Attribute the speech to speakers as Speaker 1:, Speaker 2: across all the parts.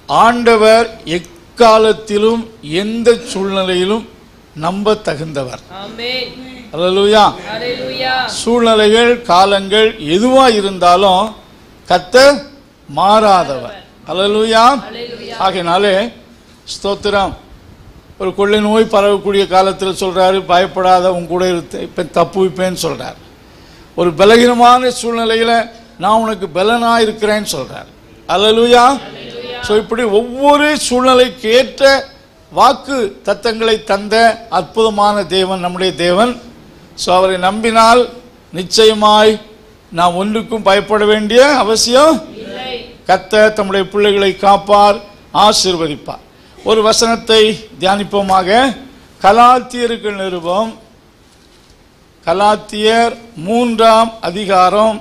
Speaker 1: ஆண்டவர் எக்காலத்திலும் எந்த சூழ்நிலையிலும் நம்ப தகுந்தவர்
Speaker 2: ஆமென்
Speaker 1: அல்லேலூயா
Speaker 2: ஹalleluya
Speaker 1: சூழ்நிலைகள் காலங்கள் எதுவா இருந்தாலும் கர்த்தர் மாறாதவர் அல்லேலூயா
Speaker 2: ஹalleluya
Speaker 1: ஆகையினாலே ஸ்தோத்திரம் ஒரு கொள்ளை நோய் பரவக்கூடிய காலத்தில் சொல்றாரு பயப்படாத உன் கூட இருத்து இப்போ தப்பு வைப்பேன்னு சொல்றார் ஒரு பலகீனமான சூழ்நிலையில நான் உனக்கு பலனா இருக்கிறேன்னு சொல்றார் அல்லேலூயா ஸோ இப்படி ஒவ்வொரு சூழ்நிலைக்கு ஏற்ற வாக்கு தத்தங்களை தந்த அற்புதமான தேவன் நம்முடைய தேவன் ஸோ அவரை நம்பினால் நிச்சயமாய் நாம் ஒன்றுக்கும் பயப்பட வேண்டிய அவசியம்
Speaker 2: இல்லை
Speaker 1: கர்த்தர் தம்முடைய பிள்ளைகளை காப்பார் ஆசீர்வதிப்பார் ஒரு வசனத்தை தியானிப்போமாக கலாத்தியருக்கு நிருபம் கலாத்தியர் மூன்றாம் அதிகாரம்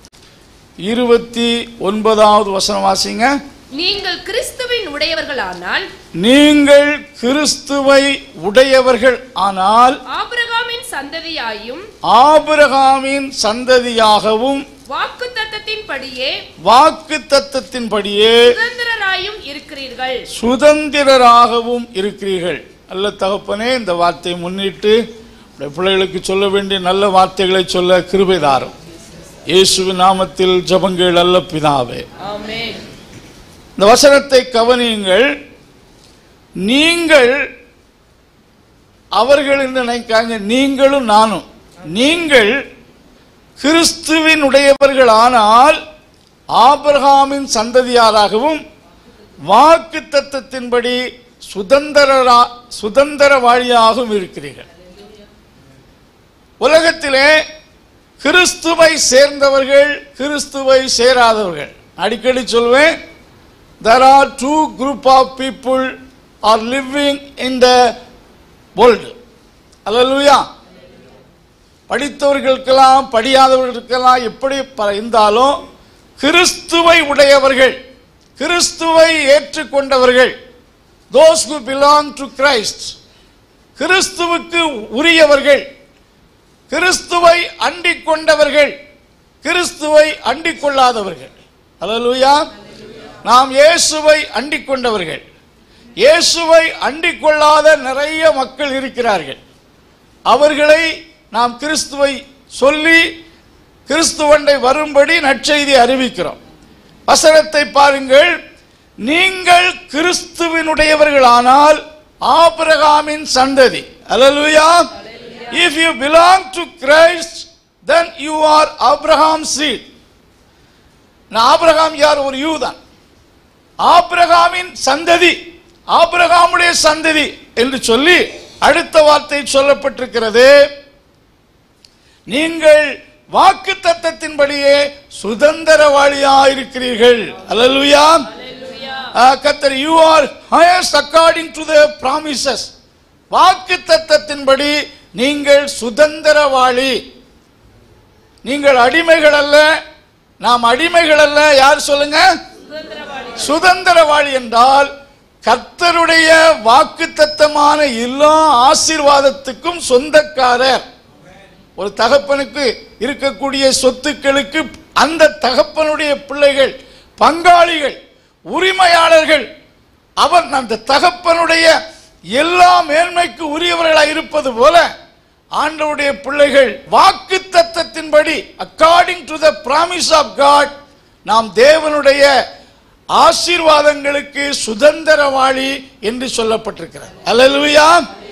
Speaker 1: இருபத்தி ஒன்பதாவது வசனம் வாசிங்க
Speaker 2: நீங்கள் கிறிஸ்துவின் உடையவர்களானால்
Speaker 1: நீங்கள் கிறிஸ்துவை உடையவர்கள் ஆனால்
Speaker 2: ஆபிரகாமின் சந்ததியாயும்
Speaker 1: ஆபிரகாமின் சந்ததியாகவும்
Speaker 2: வாக்குத்தத்தத்தின்படியே
Speaker 1: வாக்கு தத்தத்தின்படியே
Speaker 2: சுதந்திரராயும் இருக்கிறீர்கள்
Speaker 1: சுதந்திரராகவும் இருக்கிறீர்கள் நல்ல தகப்பனே இந்த வார்த்தையை முன்னிட்டு உடைய பிள்ளைகளுக்கு சொல்ல வேண்டிய நல்ல வார்த்தைகளை சொல்ல கிருபை தாரும் இயேசுவின் நாமத்தில் ஜபங்கள் அல்ல பிதாவே
Speaker 2: ஆமென்
Speaker 1: இந்த வசனத்தை கவனியுங்கள் நீங்கள் அவர்கள் என்று நினைக்காங்க நீங்களும் நானும் நீங்கள் கிறிஸ்துவின் உடையவர்கள் ஆனால் ஆபிரகாமின் சந்ததியாராகவும் வாக்கு தத்தத்தின்படி சுதந்திரரா சுதந்திரவாளியாகவும் இருக்கிறீர்கள் உலகத்திலே கிறிஸ்துவை சேர்ந்தவர்கள் கிறிஸ்துவை சேராதவர்கள் அடிக்கடி சொல்வேன் there are two group of people are living in the world அல்லேலூயா படித்தவர்களுக்கெல்லாம் படியாதவர்களுக்கெல்லாம் எப்படி ப- இருந்தாலும் கிறிஸ்துவை உடையவர்கள் கிறிஸ்துவை ஏற்றுக்கொண்டவர்கள் those who belong to Christ கிறிஸ்துவுக்கு உரியவர்கள் கிறிஸ்துவை அண்டிக் கொண்டவர்கள் கிறிஸ்துவை அண்டிக் கொள்ளாதவர்கள் அல்லேலூயா நாம் இயேசுவை அண்டிக் கொண்டவர்கள் இயேசுவை அண்டிக் கொள்ளாத நிறைய மக்கள் இருக்கிறார்கள் அவர்களை நாம் கிறிஸ்துவை சொல்லி கிறிஸ்துவண்டை வரும்படி நற்செய்தி அறிவிக்கிறோம் வசனத்தை பாருங்கள் நீங்கள் கிறிஸ்துவினுடையவர்களானால் ஆபிரகாமின் சந்ததி அல்லேலூயா if you belong to Christ then you are Abraham seed Abraham யார் ஒரு யூதான் ஆபிரகாமின் சந்ததி ஆபிரகாமுடைய சந்ததி என்று சொல்லி அடுத்த வார்த்தை சொல்லப்பட்டிருக்கிறது நீங்கள் வாக்கு தத்தத்தின்படியே சுதந்திரவாளியாயிருக்கிறீர்கள் அல்லேலூயா கத்தர் you are heirs according to the promises வாக்கு தத்தத்தின்படி நீங்கள் சுதந்திரவாளி நீங்கள் அடிமைகள் அல்ல நாம் அடிமைகள் அல்ல யார் சொல்லுங்க
Speaker 2: சுதந்திரவாளி
Speaker 1: சுதந்திரவாளி என்றால் கர்த்தருடைய வாக்குத்தத்தமான எல்லா ஆசீர்வாதத்துக்கும் சொந்தக்காரர் ஒரு தகப்பனுக்கு இருக்கக்கூடிய சொத்துக்களுக்கு அந்த தகப்பனுடைய பிள்ளைகள் பங்காளிகள் உரிமையாளர்கள் அவர் அந்த தகப்பனுடைய எல்லா மேன்மைக்கு உரியவர்களாக இருப்பது போல ஆண்டவருடைய பிள்ளைகள் வாக்கு தத்தத்தின்படி according to the promise of God நாம் தேவனுடைய ஆசீர்வாதங்களுக்கு சுதந்திரவாளி என்று சொல்லப்பட்டிருக்கிறார் அல்லேலூயா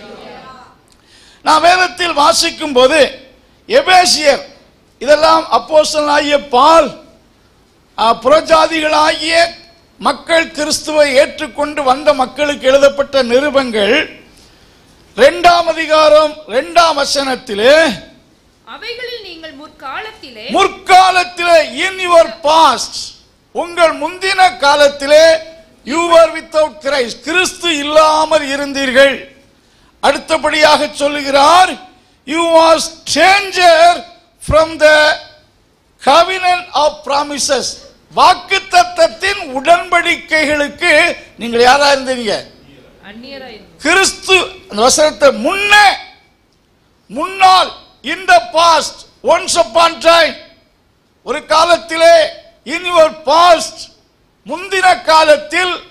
Speaker 1: நான் வேதத்தில் வாசிக்கும் போது எபேசியர் இதெல்லாம் அப்போஸ்தலனாகிய பால் ஆ, புறஜாதிகளாகிய மக்கள் கிறிஸ்துவை ஏற்றுக்கொண்டு வந்த மக்களுக்கு எழுதப்பட்ட நிருபங்கள் இரண்டாம் அதிகாரம் இரண்டாம் வசனத்திலே
Speaker 2: அவைகளில் நீங்கள் முற்காலத்திலே
Speaker 1: முற்காலத்திலே இன் யுவர் பாஸ்ட் உங்கள் முந்தின காலத்திலே யூ ஆர் வித்தவுட் கிரைஸ்ட் கிறிஸ்து இல்லாமல் இருந்தீர்கள் அடுத்தபடியாக சொல்லுகிறார் you are stranger from the covenant of promises வாக்குத்தத்தத்தின் உடன்படிக்கைகளுக்கு நீங்கள் யாரா இருந்தீங்க
Speaker 2: அந்நியராய்
Speaker 1: கிறிஸ்து அந்த வசனத்தை முன்னே முன்னால் இந்த பாஸ்ட் ஒன்ஸ் அப்பான் டைம் ஒரு காலத்திலே இன் யுவர் பாஸ்ட் முந்தின காலத்தில்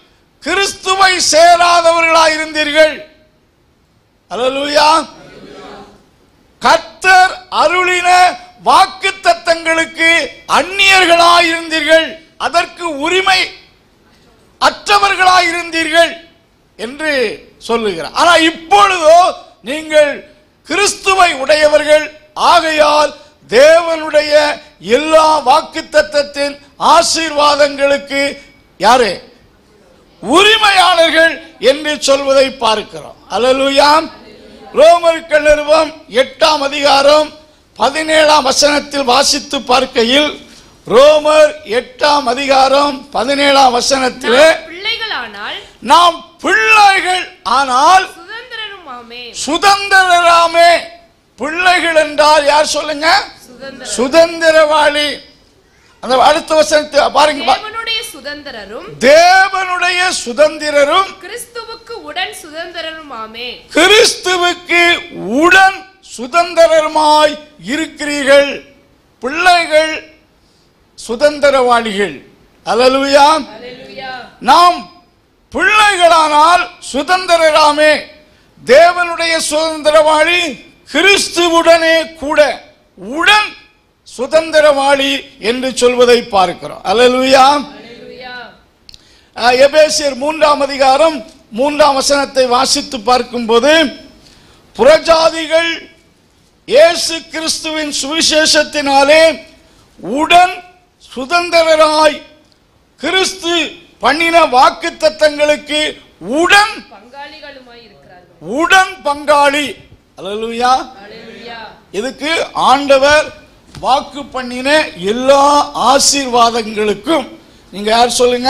Speaker 1: கிறிஸ்துவை சேராதவர்களாய் இருந்தீர்கள் அல்லேலூயா கர்த்தர் அருளின வாக்கு தத்தங்களுக்கு அந்நியர்களாய் இருந்தீர்கள் அதற்கு உரிமை அற்றவர்களாய் இருந்தீர்கள் என்று சொல்லுகிறார் ஆனா இப்பொழுதோ நீங்கள் கிறிஸ்துவை உடையவர்கள் ஆகையால் தேவனுடைய எல்லா வாக்கு தத்தத்தின் ஆசீர்வாதங்களுக்கு யாரு உரிமையாளர்கள் என்று சொல்வதை பார்க்கிறோம் அல்லேலூயா ரோமர்கள் நிறுவம் எட்டாம் அதிகாரம் பதினேழாம் வசனத்தில் வாசித்து பார்க்கையில் ரோமர் எட்டாம் அதிகாரம் பதினேழாம் வசனத்திலே
Speaker 2: நாம் பிள்ளைகளானால்
Speaker 1: நாம் பிள்ளைகள் ஆனால்
Speaker 2: சுதந்திரருமாமே
Speaker 1: சுதந்திரராமே பிள்ளைகள் என்றால் யார் சொல்லுங்க
Speaker 2: சுதந்திர
Speaker 1: சுதந்திரவாளி அந்த அடுத்த வசனத்தை பாருங்க பா-
Speaker 2: தேவனுடைய சுதந்திரரும்
Speaker 1: தேவனுடைய சுதந்திரரும்
Speaker 2: கிறிஸ்துவுக்கு உடன் சுதந்திரருமாமே
Speaker 1: கிறிஸ்துவுக்கு உடன் சுதந்திரமாய் இருக்கிறீர்கள் பிள்ளைகள் சுதந்திரவாளிகள் அல்லேலூயா
Speaker 2: அல்லேலூயா
Speaker 1: நாம் பிள்ளைகளானால் சுதந்திரராமே தேவனுடைய சுதந்திரவாளி கிறிஸ்துவுடனே கூட உடன் சுதந்திரவாளி என்று சொல்வதை பார்க்கிறோம் அல்லேலூயா
Speaker 2: அல்லேலூயா
Speaker 1: ஆஹ், எபேசியர் மூன்றாம் அதிகாரம் மூன்றாம் வசனத்தை வாசித்து பார்க்கும்போது புறஜாதிகள் இயேசு கிறிஸ்துவின் சுவிசேஷத்தினாலே உடன் சுதந்திரராய் கிறிஸ்து பண்ணின வாக்கு தத்தங்களுக்கு உடன்
Speaker 2: பங்காளிகளுமாய் இருக்கிறார்கள்
Speaker 1: உடன் பங்காளி அல்லேலூயா
Speaker 2: அல்லேலூயா
Speaker 1: இதுக்கு ஆண்டவர் வாக்கு பண்ணின எல்லா ஆசீர்வாதங்களுக்கும் நீங்க யார் சொல்லுங்க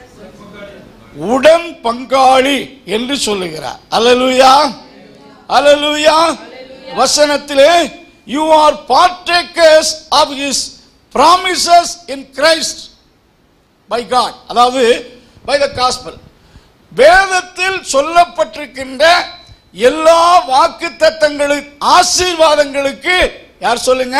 Speaker 1: உடன் பங்காளி என்று சொல்லுகிறார் அல்லேலூயா அல்லேலூயா வசனத்திலே you are partakers of his promises in Christ by God அதாவது பை த காஸ்பல் வேதத்தில் சொல்லப்பட்டிருக்கின்ற எல்லா வாக்கு தத்தங்களுக்கு ஆசீர்வாதங்களுக்கு யார் சொல்லுங்க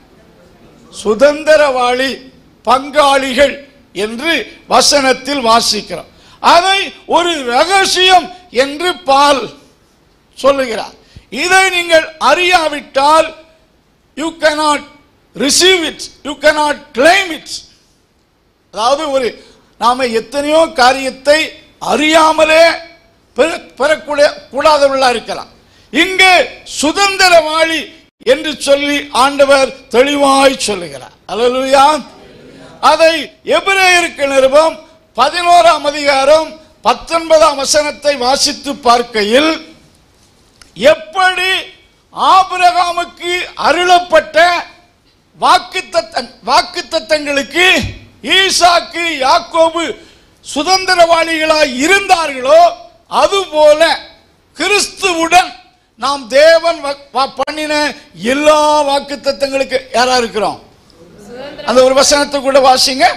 Speaker 1: சுதந்திரவாளி பங்காளிகள் என்று வசனத்தில் வாசிக்கிறோம் அதை ஒரு ரகசியம் என்று பால் சொல்லுகிறார் இதை நீங்கள் அறியாவிட்டால் you cannot receive it you cannot claim it அதாவது ஒரு நாம எத்தனையோ காரியத்தை அறியாமலே பெற- பெறக்கூடிய கூடாதவர்களா இருக்கலாம் இங்கு சுதந்திரவாளி என்று சொல்லி ஆண்டவர் தெளிவாய் சொல்லுகிறார் அல்லேலூயா அதை எபிரேயருக்கு நிருபம் பதினோராம் அதிகாரம் பத்தொன்பதாம் வசனத்தை வாசித்து பார்க்கையில் எப்படி ஆபிரகாமுக்கு அருளப்பட்ட வாக்குத்தத்த வாக்குத்தத்தங்களுக்கு ஈசாக்கு யாக்கோபு சுதந்திரவாளிகளாய் இருந்தார்களோ அதுபோல கிறிஸ்துவுடன் நாம் தேவன் வ- வ- பண்ணின எல்லா வாக்குத்தத்தங்களுக்கு யாரா இருக்கிறோம்
Speaker 2: சுதந்திர
Speaker 1: அந்த ஒரு வசனத்தை கூட வாசிங்க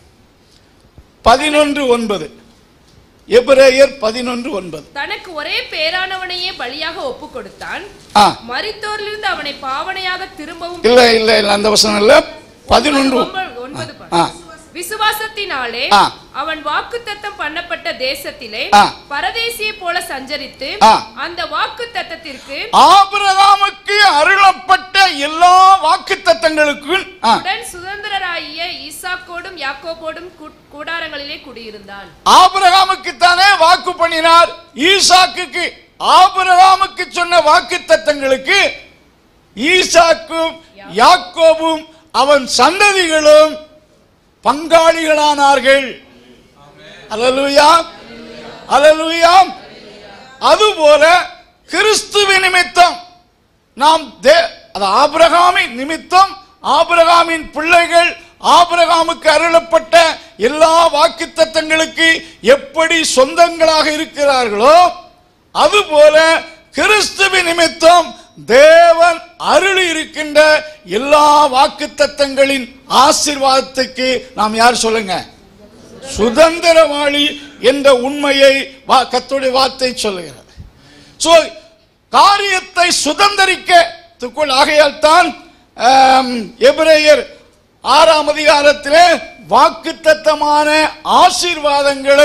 Speaker 1: பதினொன்று ஒன்பது எபிரேயர் பதினொன்று ஒன்பது
Speaker 2: தனக்கு ஒரே பேரானவனையே பலியாக ஒப்பு கொடுத்தான்
Speaker 1: ஆ
Speaker 2: மரித்தோரிலிருந்து அவனை பாவனையாக திரும்பவும்
Speaker 1: இல்ல இல்ல இல்ல அந்த வசனம் இல்ல பதினொன்று
Speaker 2: ஒன்பது- ஒன்பது பாரு.
Speaker 1: ஆ
Speaker 2: விசுவாசத்தினாலே
Speaker 1: ஆ.
Speaker 2: அவன் வாக்குத்தத்தம் பண்ணப்பட்ட தேசத்திலே
Speaker 1: ஆ.
Speaker 2: பரதேசியை போல சஞ்சரித்து
Speaker 1: ஆ.
Speaker 2: அந்த வாக்குத்தத்தத்திற்கு
Speaker 1: ஆபிரகாமுக்கு அருளப்பட்ட எல்லா வாக்குத்தத்தங்களுக்கும் ஆ,
Speaker 2: உடன் சுதந்திரராகிய ஈசாக்கோடும் யாக்கோபோடும் கூ- கூடாரங்களிலே குடியிருந்தான்
Speaker 1: ஆபிரகாமுக்கு தானே வாக்கு பண்ணினார் ஈசாக்குக்கு ஆபிரகாமுக்கு சொன்ன வாக்குத்தத்தங்களுக்கு ஈசாக்கும் யாக்கோபும் அவன் சந்ததிகளும் பங்காளிகளானார்கள் அல்லேலூயா அல்லேலூயா அதுபோல கிறிஸ்துவின் நிமித்தம் நாம் தே அது ஆபிரகாமின் நிமித்தம் ஆபிரகாமின் பிள்ளைகள் ஆபிரகாமுக்கு அருளப்பட்ட எல்லா வாக்குத்தத்தங்களுக்கு எப்படி சொந்தங்களாக இருக்கிறார்களோ அதுபோல கிறிஸ்துவின் நிமித்தம் தேவன் அருளி இருக்கின்ற எல்லா வாக்குத்தத்தங்களின் ஆசீர்வாதத்துக்கு நாம் யார் சொல்லுங்க சுதந்திரவாளி என்ற உண்மையை வா- கர்த்தருடைய வார்த்தை சொல்லுகிறது சோ காரியத்தை சுதந்திரிக்கத்துக்குள் ஆகையால் தான் ஆம், எபிரேயர் ஆறாம் அதிகாரத்திலே வாக்குத்தத்தமான ஆசீர்வாதங்களை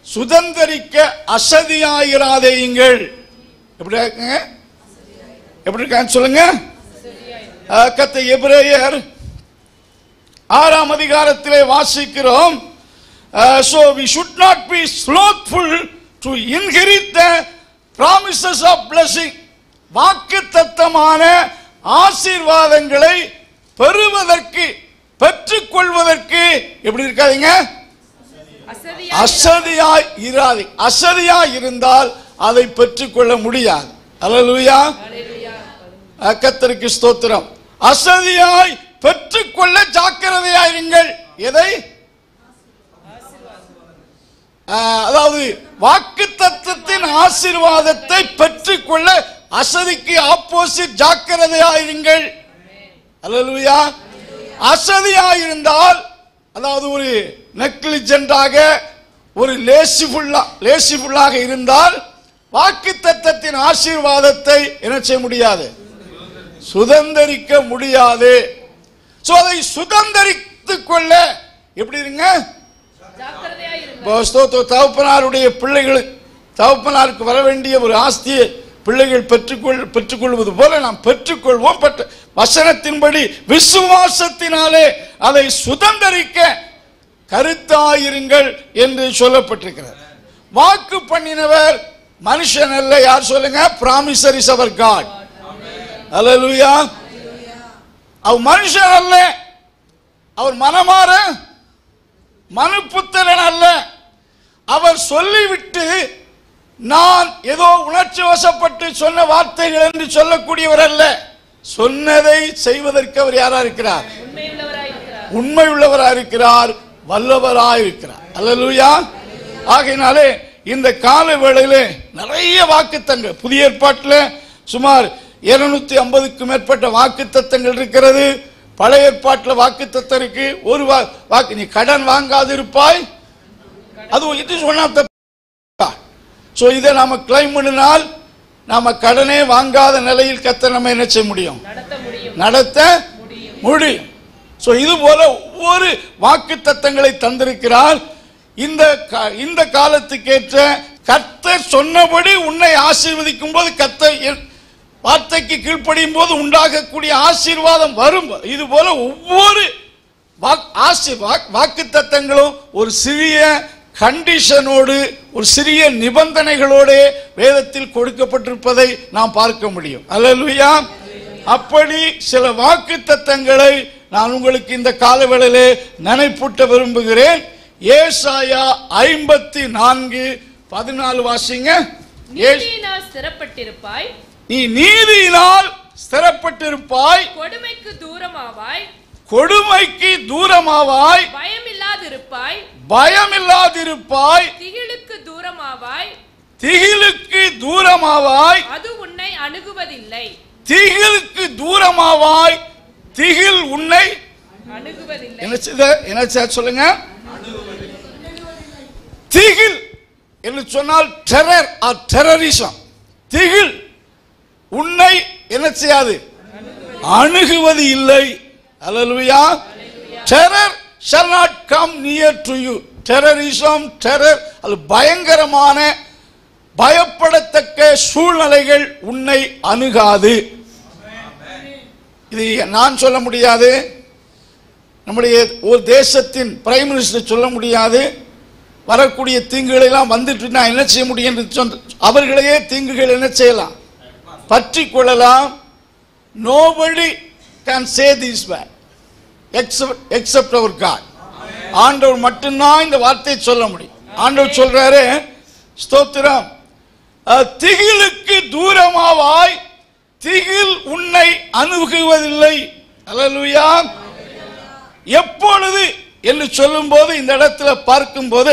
Speaker 1: சுதந்தரிக்க அசதியாயிராதேயுங்கள் எப்படி இருக்குங்க எப்படி இருக்கான்னு சொல்லுங்க அஹ், கத்த எபிரேயர் ஆறாம் அதிகாரத்திலே வாசிக்கிறோம் so we should not be slothful to inherit the promises of blessing வாக்குத்தத்தமான ஆசீர்வாதங்களை பெறுவதற்கு பெற்றுக்கொள்வதற்கு எப்படி இருக்காதீங்க
Speaker 2: அசதியா
Speaker 1: அசதியாய் இராது அசதியாய் இருந்தால் அதை பெற்றுக்கொள்ள முடியாது அல்லேலூயா கத்தருக்கு ஸ்தோத்திரம் அசதியாய் பெற்றுக்கொள்ள ஜாக்கிரதையாயிருங்கள் எதை ஆஹ், அதாவது வாக்கு தத்துவத்தின் ஆசீர்வாதத்தை பெற்றுக்கொள்ள அசதிக்கு ஆப்போசிட் ஜாக்கிரதையாயிருங்கள் அல்லேலூயா அசதியாயிருந்தால் அதாவது ஒரு நெக்லிஜென்டாக ஒரு லேசிஃபுல்லா லேசிஃபுல்லாக இருந்தால் வாக்கு தத்தத்தின் ஆசீர்வாதத்தை என்ன செய்ய முடியாது சுதந்தரிக்க முடியாது சோ அதை சுதந்தரித்துக் கொள்ள எப்படி இருங்க
Speaker 2: ஜாக்கிரதையா இருங்க
Speaker 1: இப்போ ஸ்தோத்திர தகப்பனாருடைய பிள்ளைகள் தகப்பனாருக்கு வர வேண்டிய ஒரு ஆஸ்தியை பிள்ளைகள் பெற்றுக்கொள் பெற்றுக்கொள்வது போல நாம் பெற்றுக்கொள்வோம் பட் வசனத்தின்படி விசுவாசத்தினாலே அதை சுதந்தரிக்க கருத்தாயிருங்கள் என்று சொல்லப்பட்டிருக்கிறது வாக்கு பண்ணினவர் மனுஷன் அல்ல யார் சொல்லுங்க பிராமிசர் இஸ் அவர் காட் அல்லேலூயா அவர் மனுஷன் அல்ல அவர் மனமாற மனுப்புத்திரன் அல்ல அவர் சொல்லிவிட்டு நான் ஏதோ உணர்ச்சி வசப்பட்டு சொன்ன வார்த்தைகள் என்று சொல்லக்கூடியவர் அல்ல சொன்னதை செய்வதற்கு அவர் யாரா இருக்கிறார்
Speaker 2: உண்மையுள்ளவராய் இருக்கிறார்
Speaker 1: உண்மை உள்ளவராக இருக்கிறார் வல்லவராக இருக்கிறார் அல்லேலூயா ஆகையினாலே இந்த கால வேளையிலே நிறைய வாக்குத்தங்கள் புதிய ஏற்பாட்டில் சுமார் இருநூத்தி ஐம்பதுக்கு மேற்பட்ட வாக்குத்தத்தங்கள் இருக்கிறது பழைய ஏற்பாட்டில் வாக்குத்தத்தம் இருக்கு ஒரு வா- வாக்கு நீ கடன் வாங்காதிருப்பாய் அது it is one of the so இதை நாம கிளைம் பண்ணினால் நாம கடனே வாங்காத நிலையில் கத்த நம்ம என்ன செய்ய முடியும்
Speaker 2: நடத்த முடியும்
Speaker 1: நடத்த முடியும் ஸோ இது போல ஒவ்வொரு வாக்கு தத்தங்களை தந்திருக்கிறார் இந்த கா- இந்த காலத்துக்கேற்ற கர்த்தர் சொன்னபடி உன்னை ஆசீர்வதிக்கும் போது கர்த்தர் என் வார்த்தைக்கு கீழ்ப்படியும் போது உண்டாகக்கூடிய ஆசீர்வாதம் வரும் இது போல ஒவ்வொரு வாக்- ஆசி வாக்கு தத்தங்களும் ஒரு சிறிய கண்டிஷனோடு ஒரு சிறிய நிபந்தனைகளோடு வேதத்தில் கொடுக்கப்பட்டிருப்பதை நாம் பார்க்க முடியும் அல்லேலூயா அப்படி சில வாக்கு தத்தங்களை நான் உங்களுக்கு இந்த காலவேளையிலே நினைப்பூட்ட விரும்புகிறேன் ஏசாயா ஐம்பத்தி நான்கு பதினாலு வாசிங்க ஏ-
Speaker 2: நீதியினால் ஸ்திரப்பட்டிருப்பாய்
Speaker 1: நீ நீதியினால் ஸ்திரப்பட்டிருப்பாய்
Speaker 2: கொடுமைக்கு தூரமாவாய்
Speaker 1: கொடுமைக்கு தூரமாவாய்
Speaker 2: பயமில்லாதிருப்பாய்
Speaker 1: பயமில்லாதிருப்பாய்
Speaker 2: திகிலுக்கு தூரமாவாய்
Speaker 1: திகிலுக்கு தூரமாவாய்
Speaker 2: அது உன்னை அணுகுவதில்லை
Speaker 1: திகிலுக்கு தூரமாவாய் திகில் உன்னை
Speaker 2: அணுகுவதில்லை
Speaker 1: என்ன செய்த என்ன செய்ய சொல்லுங்க திகில் என்று சொன்னால் டெரர் ஆர் டெரரிசம் திகில் உன்னை என்ன செய்யாது அணுகுவது இல்லை அல்லேலூயா terror shall not come near to you terrorism terror அது பயங்கரமான பயப்படத்தக்க சூழ்நிலைகள் உன்னை அணுகாது இது நான் சொல்ல முடியாது நம்முடைய ஒரு தேசத்தின் பிரைம் மினிஸ்டர் சொல்ல முடியாது வரக்கூடிய தீங்குகள் எல்லாம் வந்துட்டு நான் என்ன செய்ய முடியும் என்று சொன்ன அவர்களையே தீங்குகள் என்ன செய்யலாம் பற்றி கொள்ளலாம் nobody can say this where except except our God ஆண்டவர் மட்டும்தான் இந்த வார்த்தையை சொல்ல முடியும் ஆண்டவர் சொல்றாரு ஸ்தோத்திரம் அஹ், திகிலுக்கு தூரமாவாய் திகில் உன்னை அணுகுவதில்லை அல்லேலூயா எப்பொழுது என்று சொல்லும்போது இந்த இடத்துல பார்க்கும்போது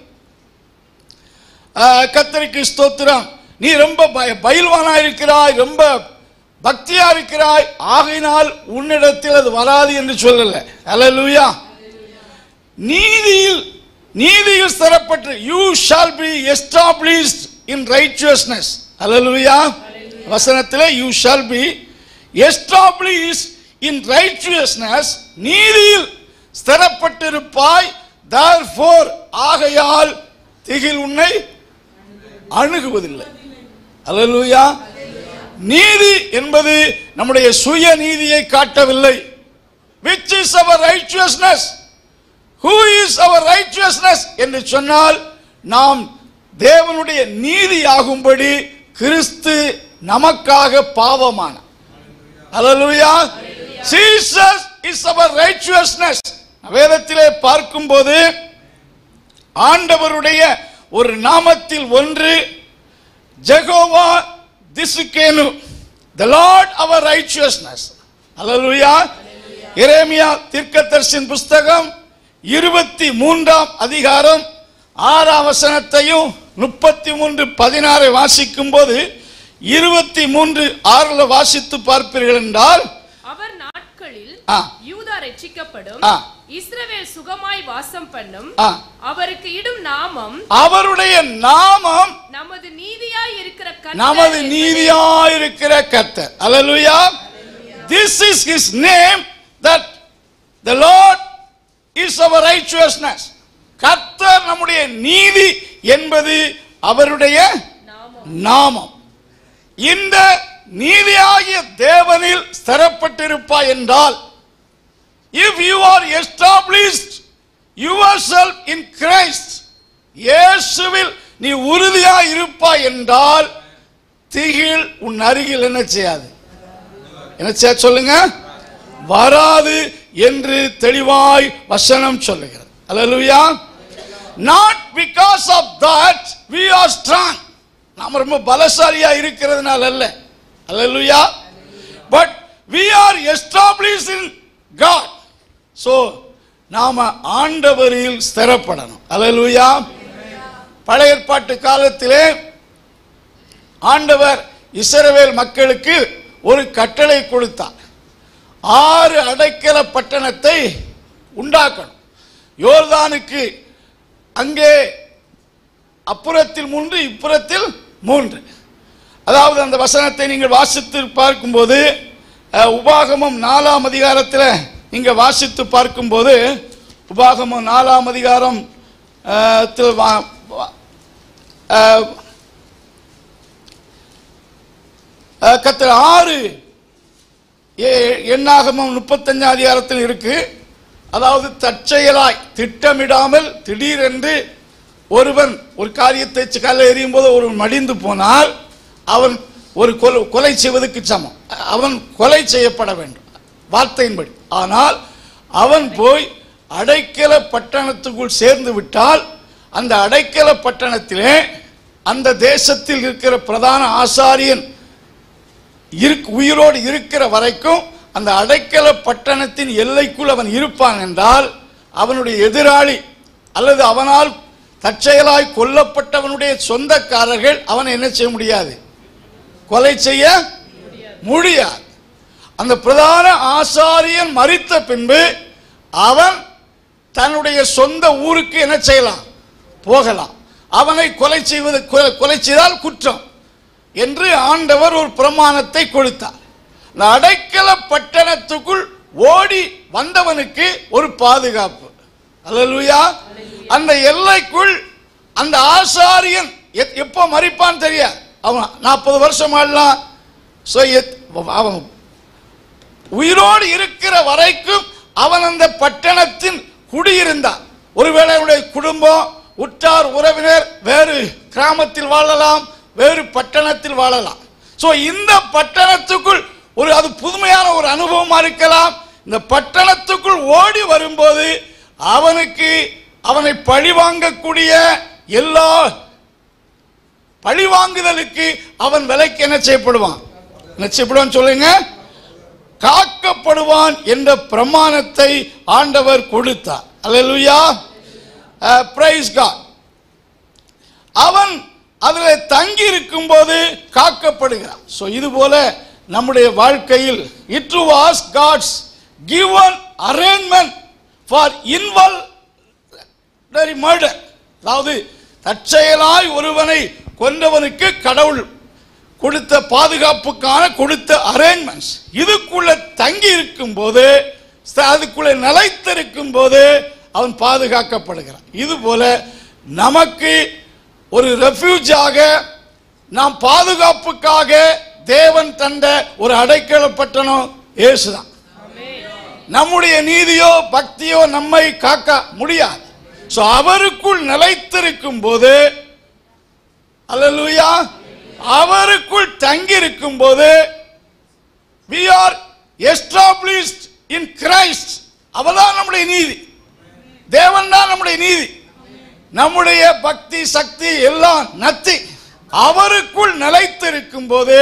Speaker 1: ஆஹ், கர்த்தருக்கு ஸ்தோத்திரம் நீ ரொம்ப பய- பயில்வானா இருக்கிறாய் ரொம்ப பக்தியா இருக்கிறாய் ஆகையினால் உன்னிடத்தில் அது வராது என்று சொல்லல அல்லேலூயா நீதியில் நீதியில் ஸ்திரப்பட்டு you shall be established in righteousness அல்லேலூயா வசனத்தில் you shall be establish in righteousness நீதியில் ஸ்திரப்பட்டிருப்பாய் therefore ஆகையால் திகில் உன்னை அணுகுவதில்லை அல்லேலூயா நீதி என்பது நம்முடைய சுய நீதியை காட்டவில்லை which is our righteousness who is our righteousness என்று சொன்னால் நாம் தேவனுடைய நீதியாகும்படி கிறிஸ்து நமக்காக பாவமான அல்லேலூயா Jesus is our righteousness வேதத்திலே பார்க்கும்போது ஆண்டவருடைய ஒரு நாமத்தில் ஒன்று ஜெகோவா திசுகேனு the lord our righteousness அல்லேலூயா எரேமியா தீர்க்கதரிசியின் புஸ்தகம் இருபத்தி மூன்றாம் அதிகாரம் ஆறாம் வசனத்தையும் முப்பத்தி மூன்று பதினாறை வாசிக்கும் போது இருபத்தி மூன்று ஆறுல வாசித்து பார்ப்பீர்கள் என்றால்
Speaker 2: அவர் நாட்களில்
Speaker 1: ஆ.
Speaker 2: யூதா ரட்சிக்கப்படும்
Speaker 1: ஆ.
Speaker 2: இஸ்ரவேல் சுகமாய் வாசம் பண்ணும்
Speaker 1: ஆ,
Speaker 2: அவருக்கு இடும் நாமம்
Speaker 1: அவருடைய நாமம்
Speaker 2: நமது நீதியாய் இருக்கிற கர்த்தர்
Speaker 1: நமது
Speaker 2: என்பதை
Speaker 1: நீதியாயிருக்கிற கர்த்தர் அல்லேலூயா this is his name that the Lord is our righteousness கர்த்தர் நம்முடைய நீதி என்பது அவருடைய
Speaker 2: நாமம்
Speaker 1: நாமம் இந்த நீதியாகிய தேவனில் ஸ்திரப்பட்டிருப்பாய் என்றால் if you are established yourself in Christ இயேசுவில் நீ உறுதியாய் இருப்பாய் என்றால் திகில் உன் அருகில் என்ன செய்யாது என்ன செய்ய சொல்லுங்க வராது என்று தெளிவாய் வசனம் சொல்லுகிறது அல்லேலூயா not because of that we are strong நாம ரொம்ப பலசாலியா இருக்கிறதுனால அல்ல அல்லேலூயா but we are establish in God so நாம ஆண்டவரில் ஸ்திரப்படணும் அல்லேலூயா பழைய ஏற்பாட்டு காலத்திலே ஆண்டவர் இஸ்ரவேல் மக்களுக்கு ஒரு கட்டளை கொடுத்தார் ஆறு அடைக்கல பட்டணத்தை உண்டாக்கணும் யோர்தானுக்கு அங்கே அப்புறத்தில் மூன்று இப்புறத்தில் மூன்று அதாவது அந்த வசனத்தை நீங்கள் வாசித்து பார்க்கும்போது அஹ், உபாகமம் நாலாம் அதிகாரத்தில் நீங்க வாசித்து பார்க்கும்போது உபாகமம் நாலாம் அதிகாரம் அஹ், த்தில் வா- வா- அஹ், அஹ், கர்த்தர் ஆறு ஏ- எண்ணாகமம் முப்பத்தஞ்சாம் அதிகாரத்தில் இருக்கு அதாவது தற்செயலாய் திட்டமிடாமல் திடீரென்று ஒருவன் ஒரு காரியத்தை கல்ல எறியும் போது ஒருவன் மடிந்து போனால் அவன் ஒரு கொலை கொலை செய்வதற்கு சமம் அவன் கொலை செய்யப்பட வேண்டும் வார்த்தையின்படி ஆனால் அவன் போய் அடைக்கல பட்டணத்துக்குள் சேர்ந்து விட்டால் அந்த அடைக்கல பட்டணத்திலே அந்த தேசத்தில் இருக்கிற பிரதான ஆசாரியன் இருக் உயிரோடு இருக்கிற வரைக்கும் அந்த அடைக்கல பட்டணத்தின் எல்லைக்குள் அவன் இருப்பான் என்றால் அவனுடைய எதிராளி அல்லது அவனால் தற்செயலாய் கொல்லப்பட்டவனுடைய சொந்தக்காரர்கள் அவனை என்ன செய்ய முடியாது கொலை செய்ய முடியாது அந்த பிரதான ஆசாரியன் மரித்த பின்பு அவன் தன்னுடைய சொந்த ஊருக்கு என்ன செய்யலாம் போகலாம் அவனை கொலை செய்வது கொலை- கொலை செய்தால் குற்றம் என்று ஆண்டவர் ஒரு பிரமாணத்தை கொடுத்தார் இந்த அடைக்கல பட்டணத்துக்குள் ஓடி வந்தவனுக்கு ஒரு பாதுகாப்பு அல்லேலூயா அந்த எல்லைக்குள் அந்த ஆசாரியன் எத்- எப்போ மறிப்பான் தெரியாது அவன் நாற்பது வருஷம் ஆடலாம் So, எத்- அவன் உயிரோடு இருக்கிற வரைக்கும் அவன் அந்த பட்டணத்தின் குடியிருந்தான் ஒருவேளை அவனுடைய குடும்பம் உற்றார் உறவினர் வேறு கிராமத்தில் வாழலாம் வேறு பட்டணத்தில் வாழலாம் சோ இந்த பட்டணத்துக்குள் ஒரு அது புதுமையான ஒரு அனுபவமா இருக்கலாம் இந்த பட்டணத்துக்குள் ஓடி வரும்போது அவனுக்கு அவனை பழிவாங்கக்கூடிய எல்லா பழிவாங்குதலுக்கு அவன் விலைக்கு என்ன செய்யப்படுவான் என்ன செய்யப்படுவான் சொல்லுங்க காக்கப்படுவான் என்ற பிரமாணத்தை ஆண்டவர் கொடுத்தார் அல்லேலூயா பிரைஸ் காட் அவன் அதில் தங்கி இருக்கும்போது காக்கப்படுகிறான் ஸோ இது போல நம்முடைய வாழ்க்கையில் it was God's given arrangement for involve murder அதாவது தற்செயலாய் ஒருவனை கொன்றவனுக்கு கடவுள் கொடுத்த பாதுகாப்புக்கான கொடுத்த அரேஞ்ச்மெண்ட்ஸ் இதுக்குள்ள தங்கி இருக்கும் போது அதுக்குள்ள நிலைத்திருக்கும் போது அவன் பாதுகாக்கப்படுகிறான் இது போல நமக்கு ஒரு ரெஃப்யூஜாக நாம் பாதுகாப்புக்காக தேவன் தந்த ஒரு அடைக்கல பட்டணம் இயேசுதான் நம்முடைய நீதியோ பக்தியோ நம்மை காக்க முடியாது சோ அவருக்குள் நிலைத்திருக்கும் போது அல்லேலூயா அவருக்குள் தங்கி இருக்கும் போது we are established in Christ அவதான் நம்முடைய நீதி தேவன் தான் நம்முடைய நீதி நம்முடைய பக்தி சக்தி எல்லாம் நத்தி அவருக்குள் நிலைத்திருக்கும் போது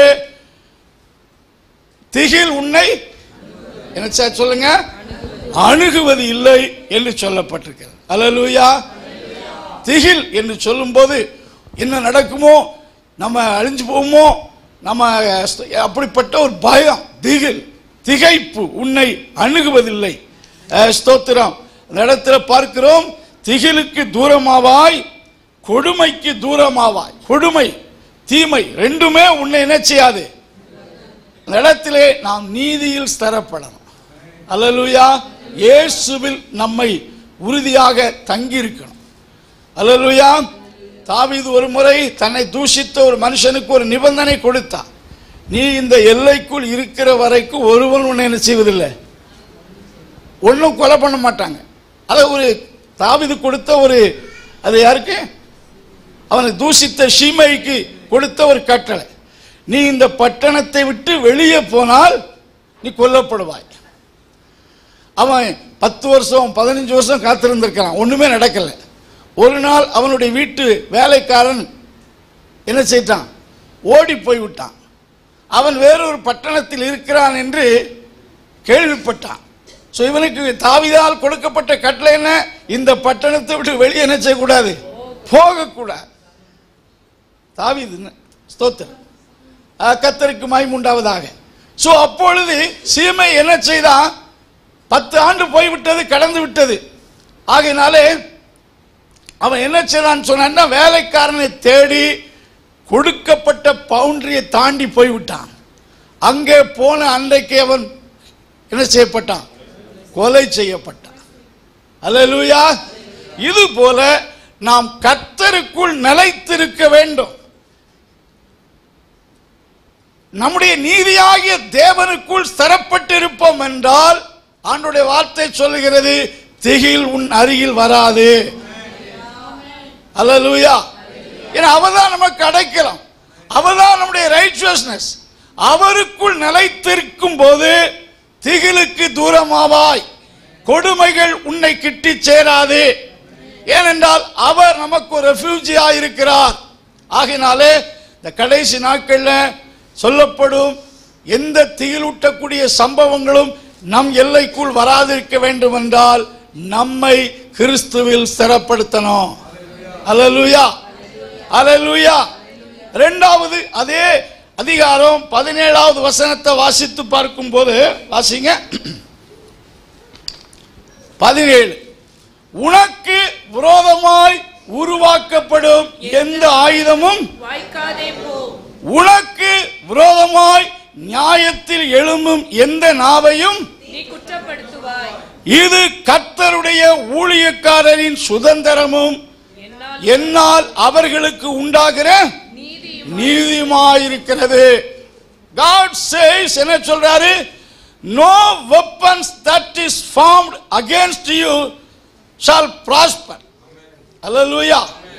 Speaker 1: திகில் உன்னை என்ன சார் சொல்லுங்க அணுகுவது இல்லை என்று சொல்லப்பட்டிருக்கிறது அல்லேலூயா திகில் என்று சொல்லும்போது என்ன நடக்குமோ நம்ம அழிஞ்சு போவோமோ நம்ம அப்படிப்பட்ட ஒரு பயம் திகில் திகைப்பு உன்னை அணுகுவதில்லை அஹ், ஸ்தோத்திரம் அந்த இடத்துல பார்க்கிறோம் திகிலுக்கு தூரமாவாய் கொடுமைக்கு தூரமாவாய் கொடுமை தீமை ரெண்டுமே உன்னை என்ன செய்யாது அந்த இடத்திலே நாம் நீதியில் ஸ்திரப்படணும் அல்லேலூயா இயேசுவில் நம்மை உறுதியாக தங்கி இருக்கணும் அல்லேலூயா தாவீது ஒரு முறை தன்னை தூஷித்த ஒரு மனுஷனுக்கு ஒரு நிபந்தனை கொடுத்தான் நீ இந்த எல்லைக்குள் இருக்கிற வரைக்கும் ஒருவன் உன்னை என்ன செய்வதில்லை ஒன்றும் கொலை பண்ண மாட்டாங்க அது ஒரு தாவீது கொடுத்த ஒரு அது யாருக்கு அவனை தூஷித்த ஷீமைக்கு கொடுத்த ஒரு கட்டளை நீ இந்த பட்டணத்தை விட்டு வெளியே போனால் நீ கொல்லப்படுவாய் அவன் பத்து வருஷம் பதினஞ்சு வருஷம் காத்திருந்திருக்கிறான் ஒண்ணுமே நடக்கல ஒரு நாள் அவனுடைய வீட்டு வேலைக்காரன் என்ன செய்தான் ஓடி போய் விட்டான் அவன் வேறொரு பட்டணத்தில் இருக்கிறான் என்று கேள்விப்பட்டான் ஸோ இவனுக்கு தாவிதால் கொடுக்கப்பட்ட கட்டளை என்ன இந்த பட்டணத்தை விட்டு வெளியே என்ன செய்யக்கூடாது போகக்கூடாது தாவீது ஸ்தோத்திரம் அஹ், கர்த்தருக்கு மகிமுண்டாவதாக ஸோ அப்பொழுது சீமை என்ன செய்தான் பத்து ஆண்டு போய்விட்டது கடந்து விட்டது ஆகையினாலே அவன் என்ன செய்றான்னு சொன்னான்னா வேலைக்காரனை தேடி கொடுக்கப்பட்ட பவுண்டரியை தாண்டி போய்விட்டான் அங்கே போன அன்றைக்கு அவன் என்ன செய்யப்பட்டான் கொலை செய்யப்பட்டான் அல்லேலூயா இது போல நாம் கர்த்தருக்குள் நிலைத்திருக்க வேண்டும் நம்முடைய நீதியாகிய தேவனுக்குள் ஸ்திரப்பட்டிருப்போம் என்றால் ஆண்டுடைய வார்த்தை சொல்லுகிறது திகில் உன் அருகில் வராது அல்லேலூயா ஏன்னா அவதான் நமக்கு அடைக்கலாம் அவதான் நம்முடைய ரைச்சுவஸ்னஸ் அவருக்குள் நிலைத்திருக்கும் போது திகிலுக்கு தூரமாவாய் கொடுமைகள் உன்னை கிட்டி சேராது ஏனென்றால் அவர் நமக்கு ஒரு ரெஃப்யூஜியா இருக்கிறார் ஆகினாலே இந்த கடைசி நாட்களில் சொல்லப்படும் எந்த திகிலூட்டக்கூடிய சம்பவங்களும் நம் எல்லைக்குள் வராதிருக்க வேண்டும் என்றால் நம்மை கிறிஸ்துவில் ஸ்திரப்படுத்தணும் அல்லேலூயா அல்லேலூயா இரண்டாவது அதே அதிகாரம் பதினேழாவது வசனத்தை வாசித்து பார்க்கும்போது வாசிங்க பதினேழு உனக்கு விரோதமாய் உருவாக்கப்படும் எந்த ஆயுதமும்
Speaker 2: வாய்க்காதே போ
Speaker 1: உனக்கு விரோதமாய் நியாயத்தில் எழும்பும் எந்த நாவையும்
Speaker 2: நீ குற்றப்படுத்துவாய்
Speaker 1: இது கர்த்தருடைய ஊழியக்காரரின் சுதந்திரமும்
Speaker 2: என்னால்
Speaker 1: என்னால் அவர்களுக்கு உண்டாகிற
Speaker 2: நீதியும்
Speaker 1: நீதியுமாயிருக்கிறது God says என்ன சொல்றாரு no weapons that is formed against you shall prosper அல்லேலூயா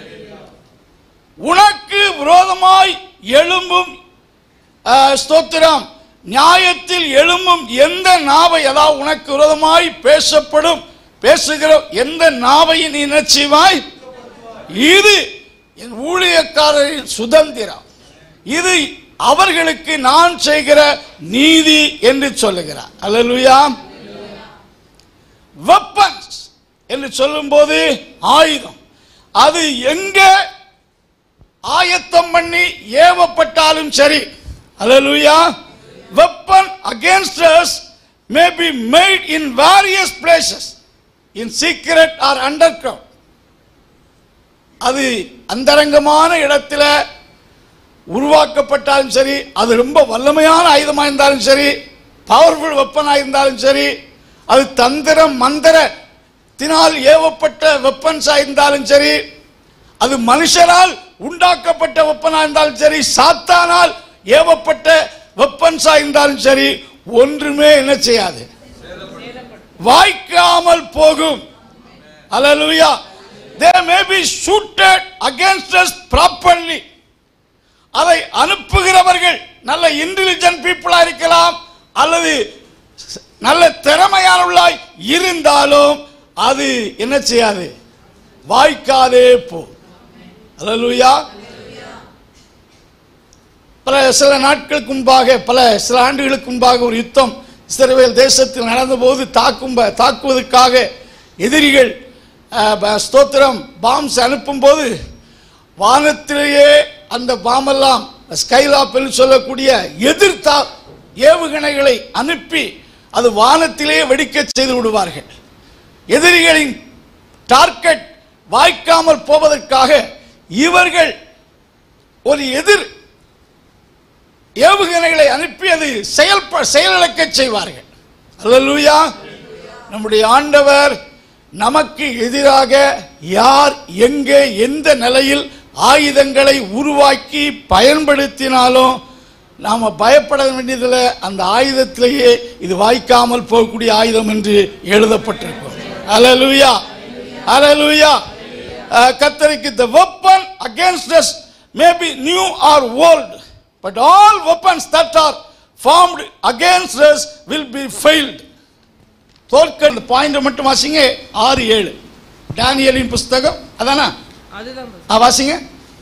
Speaker 1: உனக்கு விரோதமாய் எழும்பும் அஹ், ஸ்தோத்திரம் நியாயத்தில் எழும்பும் எந்த நாவை அதாவது உனக்கு விரோதமாய் பேசப்படும் பேசுகிற எந்த நாவை நீ என்ன செய்வாய் இது என் ஊழியக்காரரின் சுதந்திரம் இது அவர்களுக்கு நான் செய்கிற நீதி என்று சொல்லுகிறார் அல்லேலூயா வெப்பன்ஸ் என்று சொல்லும்போது ஆயுதம் அது எங்க ஆயத்தம் பண்ணி ஏவப்பட்டாலும் சரி அல்லேலூயா weapon against us may be made in various places in secret or underground அது அந்தரங்கமான இடத்துல உருவாக்கப்பட்டாலும் சரி அது ரொம்ப வல்லமையான ஆயுதமாக இருந்தாலும் சரி பவர்ஃபுல் வெப்பனாக இருந்தாலும் சரி அது தந்திரம் மந்திரத்தினால் ஏவப்பட்ட வெப்பன்ஸாக இருந்தாலும் சரி அது மனுஷரால் உண்டாக்கப்பட்ட வெப்பனா இருந்தாலும் சரி சாத்தானால் ஏவப்பட்ட வெப்பன்ஸா இருந்தாலும் சரி ஒன்றுமே என்ன செய்யாது வாய்க்காமல் போகும் அல்லேலூயா they may be shooted against us properly அதை அனுப்புகிறவர்கள் நல்ல இன்டெலிஜென்ட் பீப்புளா இருக்கலாம் அல்லது நல்ல திறமையானவர்களாய் இருந்தாலும் அது என்ன செய்யாது வாய்க்காதே போ அல்லேலூயா பல சில நாட்களுக்கு முன்பாக பல சில ஆண்டுகளுக்கு முன்பாக ஒரு யுத்தம் இஸ்ரவேல் தேசத்தில் நடந்தபோது தாக்கும் தாக்குவதற்காக எதிரிகள் அஹ், ப- ஸ்தோத்திரம் பாம்ஸ் அனுப்பும்போது வானத்திலேயே அந்த பாமெல்லாம் ஸ்கைலாப் என்று சொல்லக்கூடிய எதிர்த்தா ஏவுகணைகளை அனுப்பி அது வானத்திலேயே வெடிக்க செய்து விடுவார்கள் எதிரிகளின் டார்கெட் வாய்க்காமல் போவதற்காக இவர்கள் ஒரு எதிர் ஏவுகணைகளை அனுப்பி அது செயல்ப செயலிழக்க செய்வார்கள் அல்லேலூயா நம்முடைய ஆண்டவர் நமக்கு எதிராக யார் எங்கே எந்த நிலையில் ஆயுதங்களை உருவாக்கி பயன்படுத்தினாலும் நாம பயப்பட வேண்டியதில்லை அந்த ஆயுதத்திலேயே இது வாய்க்காமல் போகக்கூடிய ஆயுதம் என்று எழுதப்பட்டிருக்கும் அல்லேலூயா அல்லேலூயா uh, கத்தரிக்கு the weapon against us may be new or old but all weapons that are formed against us will be failed தோற்க இந்த பாயிண்ட் மட்டும் வாசிங்க ஆறு ஏழு டேனியலின் புஸ்தகம் அதானா
Speaker 2: அதுதான்
Speaker 1: ஆ, வாசிங்க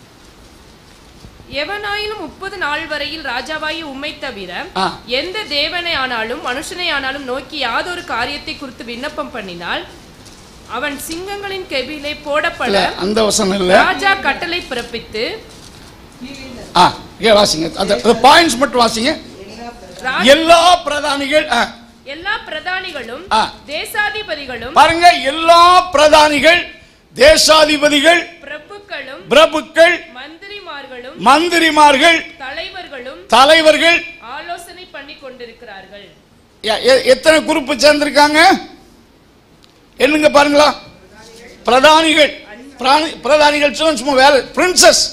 Speaker 2: எவனாயினும் முப்பது நாள் வரையில் ராஜாவாயி உம்மை தவிர
Speaker 1: ஆ.
Speaker 2: எந்த தேவனை ஆனாலும் மனுஷனை ஆனாலும் நோக்கி யாதொரு காரியத்தை குறித்து விண்ணப்பம் பண்ணினால் அவன் சிங்கங்களின் கெபிலே போடப்பட
Speaker 1: இல்ல அந்த வசனம் இல்ல
Speaker 2: ராஜா கட்டளை பிறப்பித்து
Speaker 1: ஆ இங்க வாசிங்க அந்த பாயிண்ட்ஸ் மட்டும் வாசிங்க
Speaker 2: ரா-
Speaker 1: எல்லா பிரதானிகள் ஆ,
Speaker 2: எல்லா பிரதானிகளும்
Speaker 1: ஆ.
Speaker 2: தேசாதிபதிகளும்
Speaker 1: பாருங்க எல்லா பிரதானிகள் தேசாதிபதிகள்
Speaker 2: பிரபுக்களும்
Speaker 1: பிரபுக்கள்
Speaker 2: மந்திரிமார்களும்
Speaker 1: மந்திரிமார்கள்
Speaker 2: தலைவர்களும்
Speaker 1: தலைவர்கள்
Speaker 2: ஆலோசனை பண்ணி கொண்டிருக்கிறார்கள்
Speaker 1: எ- எ- எத்தனை குரூப் சேர்ந்திருக்காங்க என்னங்க பாருங்களா பிரதானிகள் பிராணி- பிரதானிகள் சொன்னா சும்மா வேலை பிரின்சஸ்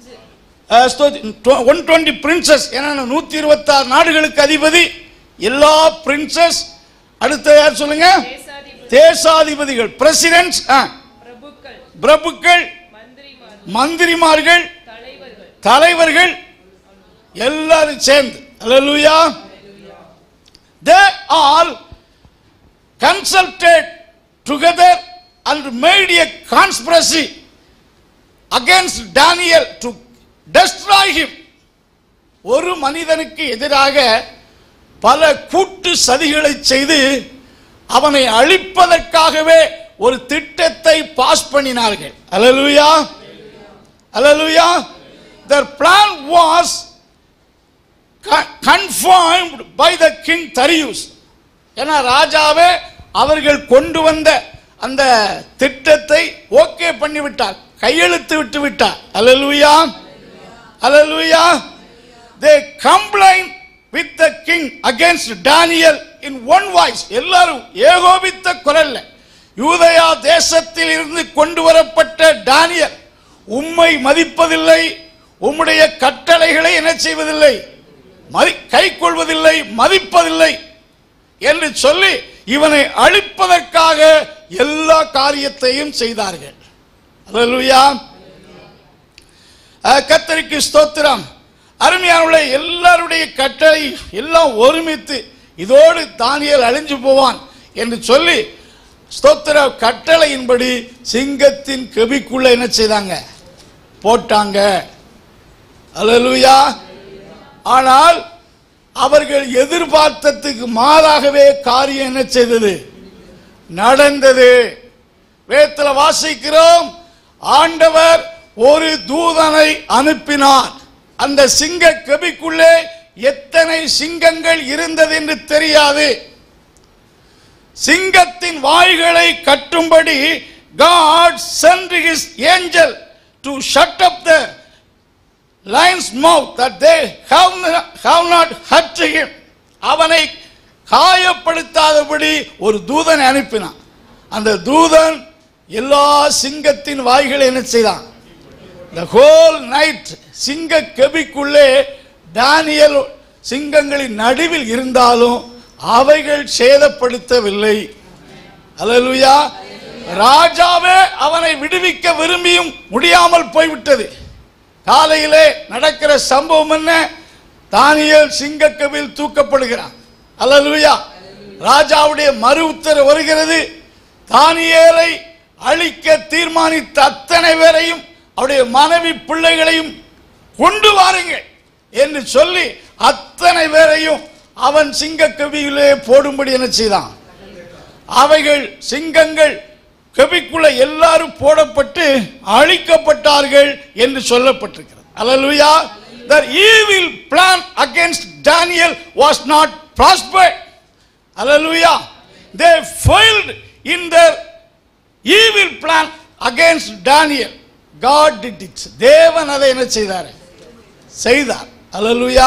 Speaker 1: ஒன் டுவெண்ட்டி பிரின்சஸ் ஏன்னா நூத்தி இருபத்தாறு நாடுகளுக்கு அதிபதி எல்லா பிரின்சஸ் அடுத்த யார் சொல்லுங்க
Speaker 2: தேசாதிபதி
Speaker 1: தேசாதிபதிகள் பிரசிடென்ட்ஸ்
Speaker 2: பிரபுக்கள்
Speaker 1: பிரபுக்கள்
Speaker 2: மந்திரிமார்கள்
Speaker 1: மந்திரிமார்கள்
Speaker 2: தலைவர்கள்
Speaker 1: தலைவர்கள் எல்லாரும் சேர்ந்து அல்லேலூயா they all consulted together and made a conspiracy against Daniel to destroy him ஒரு மனிதனுக்கு எதிராக பல கூட்டு சதிகளை செய்து அவனை அழிப்பதற்காகவே ஒரு திட்டத்தை பாஸ் பண்ணினார்கள் அல்லேலூயா அல்லேலூயா their plan was co- confirmed by the king Darius ஏன்னா ராஜாவே அவர்கள் கொண்டு வந்த அந்த திட்டத்தை ஓகே பண்ணி விட்டார் கையெழுத்து விட்டு விட்டார் அல்லேலூயா அல்லேலூயா they complained with the king against Daniel in one voice எல்லாரும் ஏகோபித்த குரல்ல யூதயா தேசத்தில் இருந்து கொண்டு வரப்பட்ட டானியல் உம்மை மதிப்பதில்லை உம்முடைய கட்டளைகளை என்ன செய்வதில்லை மதி கை கொள்வதில்லை மதிப்பதில்லை என்று சொல்லி இவனை அழிப்பதற்காக எல்லா காரியத்தையும் செய்தார்கள் அல்லேலூயா அஹ், கர்த்தருக்கு ஸ்தோத்திரம் அருமையானவர்களே எல்லாருடைய கட்டளை எல்லாம் ஒருமித்து இதோடு தானியல் அழிஞ்சு போவான் என்று சொல்லி ஸ்தோத்திர கட்டளையின்படி சிங்கத்தின் கெபிக்குள்ள என்ன செய்தாங்க போட்டாங்க அல்லேலூயா ஆனால் அவர்கள் எதிர்பார்த்ததுக்கு மாறாகவே காரியம் என்ன செய்தது நடந்தது வேத்துல வாசிக்கிறோம் ஆண்டவர் ஒரு தூதனை அனுப்பினார் அந்த சிங்க கபிக்குள்ளே எத்தனை சிங்கங்கள் இருந்தது என்று தெரியாது சிங்கத்தின் வாய்களை கட்டும்படி God sent his angel to shut up the lion's mouth that they have not, have not hurt him அவனை காயப்படுத்தாதபடி ஒரு தூதனை அனுப்பினான் அந்த தூதன் எல்லா சிங்கத்தின் வாய்களை என்ன செய்தான் த ஹோல் நைட் சிங்க கெபிக்குள்ளே தானியல் சிங்கங்களின் நடுவில் இருந்தாலும் அவைகள் சேதப்படுத்தவில்லை அல்லேலூயா ராஜாவே அவனை விடுவிக்க விரும்பியும் முடியாமல் போய்விட்டது காலையிலே நடக்கிற சம்பவம் என்ன தானியேல் சிங்கக்கவில் தூக்கப்படுகிறான் அல்லேலூயா ராஜாவுடைய மறு உத்தரவு வருகிறது தானியேலை அழிக்க தீர்மானித்த அத்தனை பேரையும் அவருடைய மனைவி பிள்ளைகளையும் கொண்டு வாருங்கள் என்று சொல்லி அத்தனை பேரையும் அவன் சிங்கக்கவியிலே போடும்படி என்ன செய்தான் அவைகள் சிங்கங்கள் கபிக்குள்ள எல்லாரும் போடப்பட்டு அழிக்கப்பட்டார்கள் என்று சொல்லப்பட்டிருக்கிறது அல்லேலூயா their evil plan against Daniel was not prospered hallelujah they failed in their evil plan against Daniel God did it தேவன் அதை என்ன செய்தார் செய்தார் அல்லேலூயா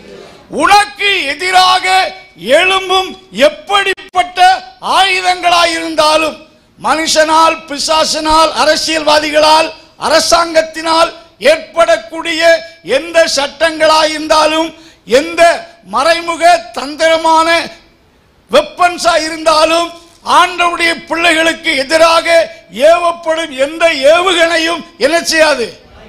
Speaker 1: உனக்கு எதிராக எழும்பும் எப்படிப்பட்ட ஆயுதங்களாயிருந்தாலும் மனுஷனால் பிசாசினால் அரசியல்வாதிகளால் அரசாங்கத்தினால் ஏற்படக்கூடிய எந்த சட்டங்களாயிருந்தாலும் எந்த மறைமுக தந்திரமான வெப்பன்ஸா இருந்தாலும் ஆண்டவருடைய பிள்ளைகளுக்கு எதிராக ஏவப்படும் எந்த ஏவுகணையும் என்ன செய்யாது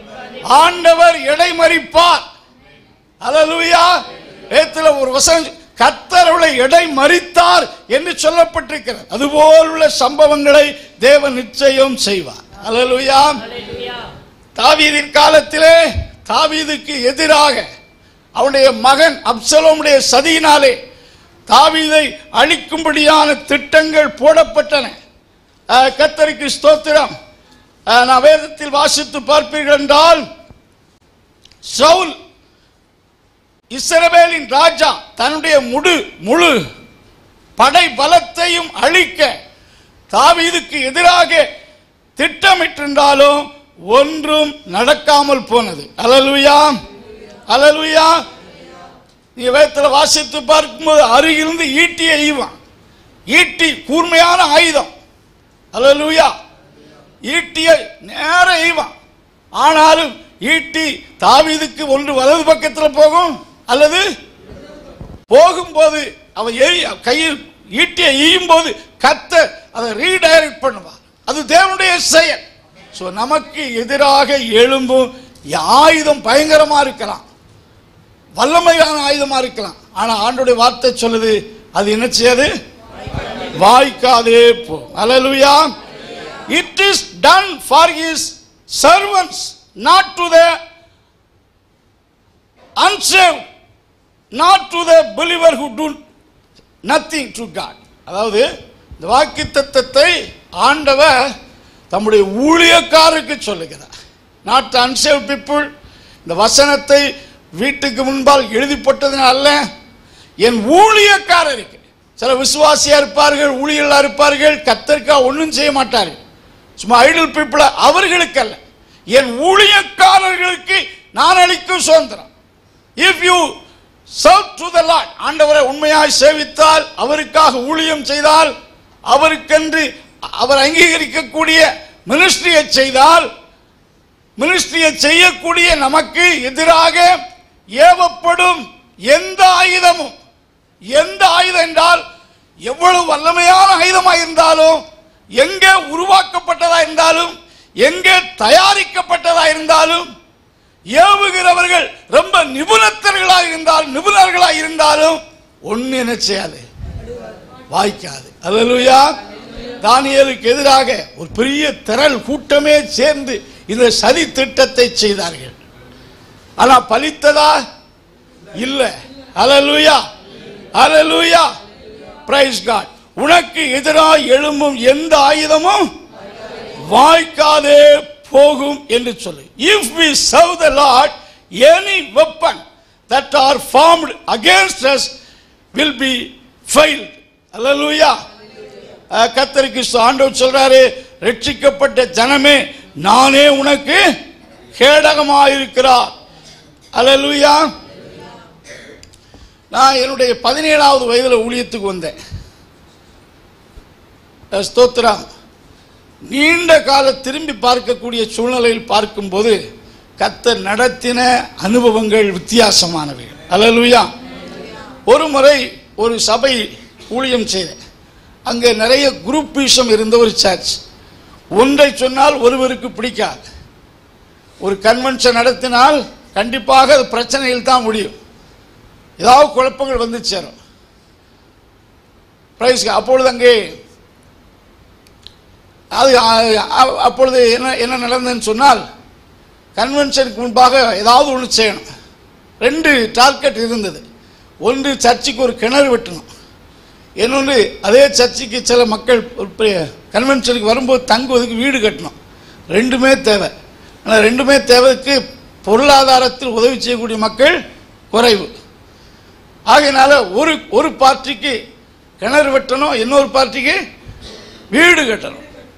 Speaker 1: ஆண்டவர் இடைமறிப்பார் அல்லேலூயா வேத்துல ஒரு வசனம் கர்த்தர் அவளை எடை மறித்தார் என்று சொல்லப்பட்டிருக்கிறது அதுபோல் உள்ள சம்பவங்களை தேவன் நிச்சயம் செய்வார் அல்லேலூயா தாவீதின் காலத்திலே தாவீதுக்கு எதிராக அவனுடைய மகன் அப்சலோமுடைய சதியினாலே தாவீதை அழிக்கும்படியான திட்டங்கள் போடப்பட்டன அஹ், கர்த்தருக்கு ஸ்தோத்திரம் அஹ், நான் வேதத்தில் வாசித்து பார்ப்பீர்கள் என்றால் சவுல் இஸ்ரவேலின் ராஜா தன்னுடைய முழு முழு படை பலத்தையும் அழிக்க தாவீதுக்கு எதிராக திட்டமிட்டிருந்தாலும் ஒன்றும் நடக்காமல் போனது அலலுயா அலலுயா நீ வேதத்துல வாசித்து பார்க்கும்போது அருகிலிருந்து ஈட்டியை ஈவான் ஈட்டி கூர்மையான ஆயுதம் அலலுயா ஈட்டியை நேர ஈவான் ஆனாலும் ஈட்டி தாவீதுக்கு ஒன்று வலது பக்கத்தில் போகும் அல்லது போகும்போது அவன் எரி கையில் ஈட்டியை ஈயும் போது கத்த அதை ரீடைரக்ட் பண்ணுவார் அது தேவனுடைய செயல் ஸோ நமக்கு எதிராக எழும்பும் ஆயுதம் பயங்கரமா இருக்கலாம் வல்லமையான ஆயுதமா இருக்கலாம் ஆனா ஆண்டுடைய வார்த்தை சொல்லுது அது என்ன செய்யாது வாய்க்காதே போ அல்லேலூயா it is done for his servants not to the unsaved not to the believer who do nothing to God அதாவது இந்த வாக்கு தத்தத்தை ஆண்டவர் தம்முடைய ஊழியக்காரருக்கு சொல்லுகிறார் நாட் unsaved people இந்த வசனத்தை வீட்டுக்கு முன்பால் எழுதிப்பட்டதுனால அல்ல என் ஊழியக்காரருக்கு சில விசுவாசியா இருப்பார்கள் ஊழியர்களா இருப்பார்கள் கத்தர்க்கா ஒன்றும் செய்ய மாட்டார்கள் சும்மா ஐடல் பீப்புள அவர்களுக்கு அல்ல என் ஊழியக்காரர்களுக்கு நான் அளிக்கும் சுதந்திரம் if you serve to the Lord ஆண்டவரை உண்மையாய் சேவித்தால் அவருக்காக ஊழியம் செய்தால் அவருக்கென்று அவர் அங்கீகரிக்கக்கூடிய மினிஸ்ட்ரியை செய்தால் மினிஸ்ட்ரியை செய்யக்கூடிய நமக்கு எதிராக ஏவப்படும் எந்த ஆயுதமும் எந்த ஆயுதம் என்றால் எவ்வளவு வல்லமையான ஆயுதமாக இருந்தாலும் எங்கே உருவாக்கப்பட்டதா இருந்தாலும் எங்கே தயாரிக்கப்பட்டதா இருந்தாலும் ஏவுகிறவர்கள் ரொம்ப நிபுணத்தர்களாக இருந்தால் நிபுணர்களாக இருந்தாலும் ஒண்ணு என்ன செய்யாது வாய்க்காது அல்லேலூயா தானியேலுக்கு எதிராக ஒரு பெரிய திரள் கூட்டமே சேர்ந்து இந்த சதி திட்டத்தை செய்தார்கள் ஆனா பலித்ததா இல்ல அல்லேலூயா அல்லேலூயா பிரைஸ் காட் உனக்கு எதிராக எழும்பும் எந்த ஆயுதமும் வாய்க்காதே போகும் என்று சொல்லு if we serve the Lord any weapon that are formed against us will be failed அல்லேலூயா அஹ், கர்த்தருக்கு ஆண்டவர் சொல்றாரு ரட்சிக்கப்பட்ட ஜனமே நானே உனக்கு கேடகமாயிருக்கிறார் அல்லேலூயா நான் என்னுடைய பதினேழாவது வயதில் ஊழியத்துக்கு வந்தேன் அஹ், ஸ்தோத்திரம் நீண்ட கால திரும்பி பார்க்கக்கூடிய சூழ்நிலையில் பார்க்கும்போது கத்த நடத்தின அனுபவங்கள் வித்தியாசமானவைகள் அல்லேலூயா ஒரு முறை ஒரு சபை ஊழியம் செய்தேன் அங்கே நிறைய குரூப்பிசம் இருந்த ஒரு சர்ச் ஒன்றை சொன்னால் ஒருவருக்கு பிடிக்காது ஒரு கன்வென்ஷன் நடத்தினால் கண்டிப்பாக அது பிரச்சனையில் தான் முடியும் ஏதாவது குழப்பங்கள் வந்து சேரும் பிரைஸ் அப்பொழுது அங்கே அது அ- அ- அப்பொழுது என்ன என்ன நடந்ததுன்னு சொன்னால் கன்வென்ஷனுக்கு முன்பாக ஏதாவது ஒன்று செய்யணும் ரெண்டு டார்கெட் இருந்தது ஒன்று சர்ச்சுக்கு ஒரு கிணறு வெட்டணும் இன்னொன்று அதே சர்ச்சுக்கு சில மக்கள் ஒரு பெரிய- கன்வென்ஷனுக்கு வரும்போது தங்குவதற்கு வீடு கட்டணும் ரெண்டுமே தேவை ஆனால் ரெண்டுமே தேவைக்கு பொருளாதாரத்தில் உதவி செய்யக்கூடிய மக்கள் குறைவு ஆகையினால ஒரு ஒரு பார்ட்டிக்கு கிணறு வெட்டணும் இன்னொரு பார்ட்டிக்கு வீடு கட்டணும்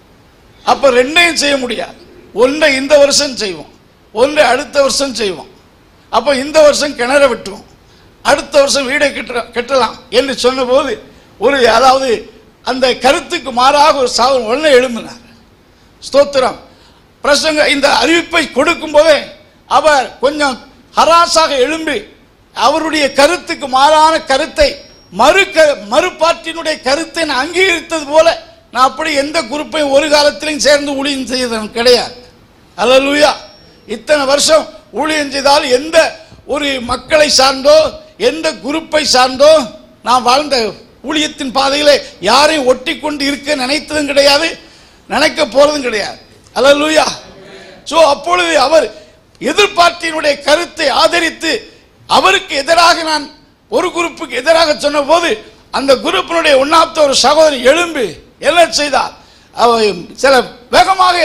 Speaker 1: அப்போ ரெண்டையும் செய்ய முடியாது ஒன்றை இந்த வருஷம் செய்வோம் ஒன்றை அடுத்த வருஷம் செய்வோம் அப்போ இந்த வருஷம் கிணற வெட்டுவோம் அடுத்த வருஷம் வீடை கட்ட கட்டலாம் என்று சொன்னபோது ஒரு அதாவது அந்த கருத்துக்கு மாறாக ஒரு சாதனம் உடனே எழும்பினார் ஸ்தோத்திரம் பிரசங்க இந்த அறிவிப்பை கொடுக்கும் போதே அவர் கொஞ்சம் ஹராசாக எழும்பி அவருடைய கருத்துக்கு மாறான கருத்தை மறு க மறுபாட்டினுடைய கருத்தை நான் அங்கீகரித்தது போல நான் அப்படி எந்த குரூப்பையும் ஒரு காலத்திலையும் சேர்ந்து ஊழியம் செய்தவன் கிடையாது அல்லேலூயா இத்தனை வருஷம் ஊழியம் செய்தால் எந்த ஒரு மக்களை சார்ந்தோ எந்த குரூப்பை சார்ந்தோ நான் வாழ்ந்த ஊழியத்தின் பாதையிலே யாரையும் ஒட்டி கொண்டு இருக்க நினைத்ததும் கிடையாது நினைக்க போறதும் கிடையாது அல்லேலூயா சோ அப்பொழுது அவர் எதிர்பார்ட்டியினுடைய கருத்தை ஆதரித்து அவருக்கு எதிராக நான் ஒரு குரூப்புக்கு எதிராக சொன்னபோது அந்த குரூப்பினுடைய ஒன்னாப்த ஒரு சகோதரி எழும்பி என்ன செய்தார் அவர் சில வேகமாக